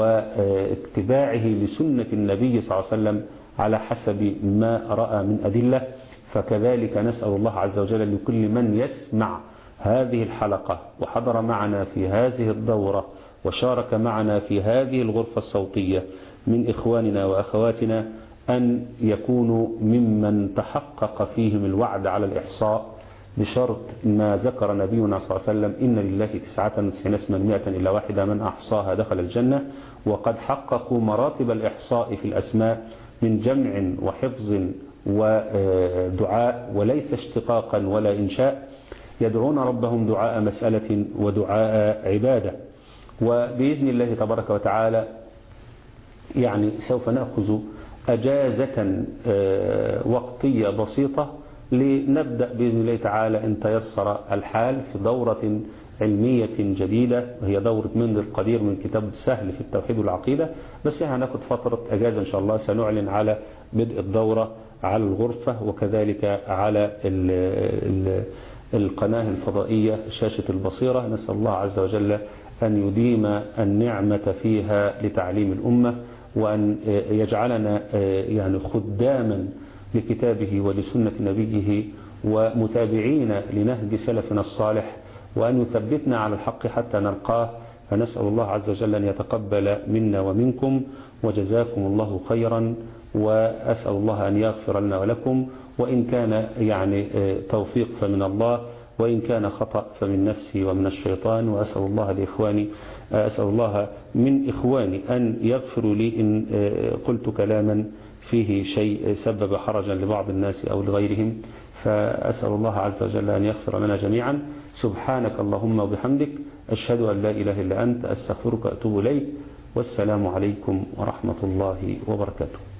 واتباعه لسنة النبي صلى الله عليه وسلم على حسب ما رأى من أدلة فكذلك نسأل الله عز وجل لكل من يسمع هذه الحلقة وحضر معنا في هذه الدورة وشارك معنا في هذه الغرفة الصوتية من إخواننا وأخواتنا أن يكونوا ممن تحقق فيهم الوعد على الإحصاء بشرط ما ذكر نبينا صلى الله عليه وسلم إن لله تسعة وتسعين اسما مئة إلا واحدة من أحصاها دخل الجنة وقد حققوا مراتب الإحصاء في الأسماء من جمع وحفظ ودعاء وليس اشتقاقا ولا إنشاء يدعون ربهم دعاء مسألة ودعاء عبادة وبإذن الله تبارك وتعالى يعني سوف نأخذ أجازة وقتية بسيطة لنبدأ بإذن الله تعالى إن تيسر الحال في دورة علمية جديدة وهي دورة من القدير من كتاب سهل في التوحيد والعقيدة بس احنا هناخد فترة أجازة إن شاء الله سنعلن على بدء الدورة على الغرفة وكذلك على ال ال القناة الفضائية شاشة البصيرة نسأل الله عز وجل أن يديم النعمة فيها لتعليم الأمة وأن يجعلنا يعني خداما لكتابه ولسنة نبيه ومتابعين لنهج سلفنا الصالح وأن يثبتنا على الحق حتى نلقاه فنسأل الله عز وجل أن يتقبل منا ومنكم وجزاكم الله خيرا وأسأل الله أن يغفر لنا ولكم وإن كان يعني توفيق فمن الله وإن كان خطأ فمن نفسي ومن الشيطان وأسأل الله لإخواني أسأل الله من إخواني أن يغفروا لي إن قلت كلاما فيه شيء سبب حرجا لبعض الناس أو لغيرهم فأسأل الله عز وجل أن يغفر لنا جميعا سبحانك اللهم وبحمدك أشهد أن لا إله إلا أنت أستغفرك وأتوب إليك والسلام عليكم ورحمة الله وبركاته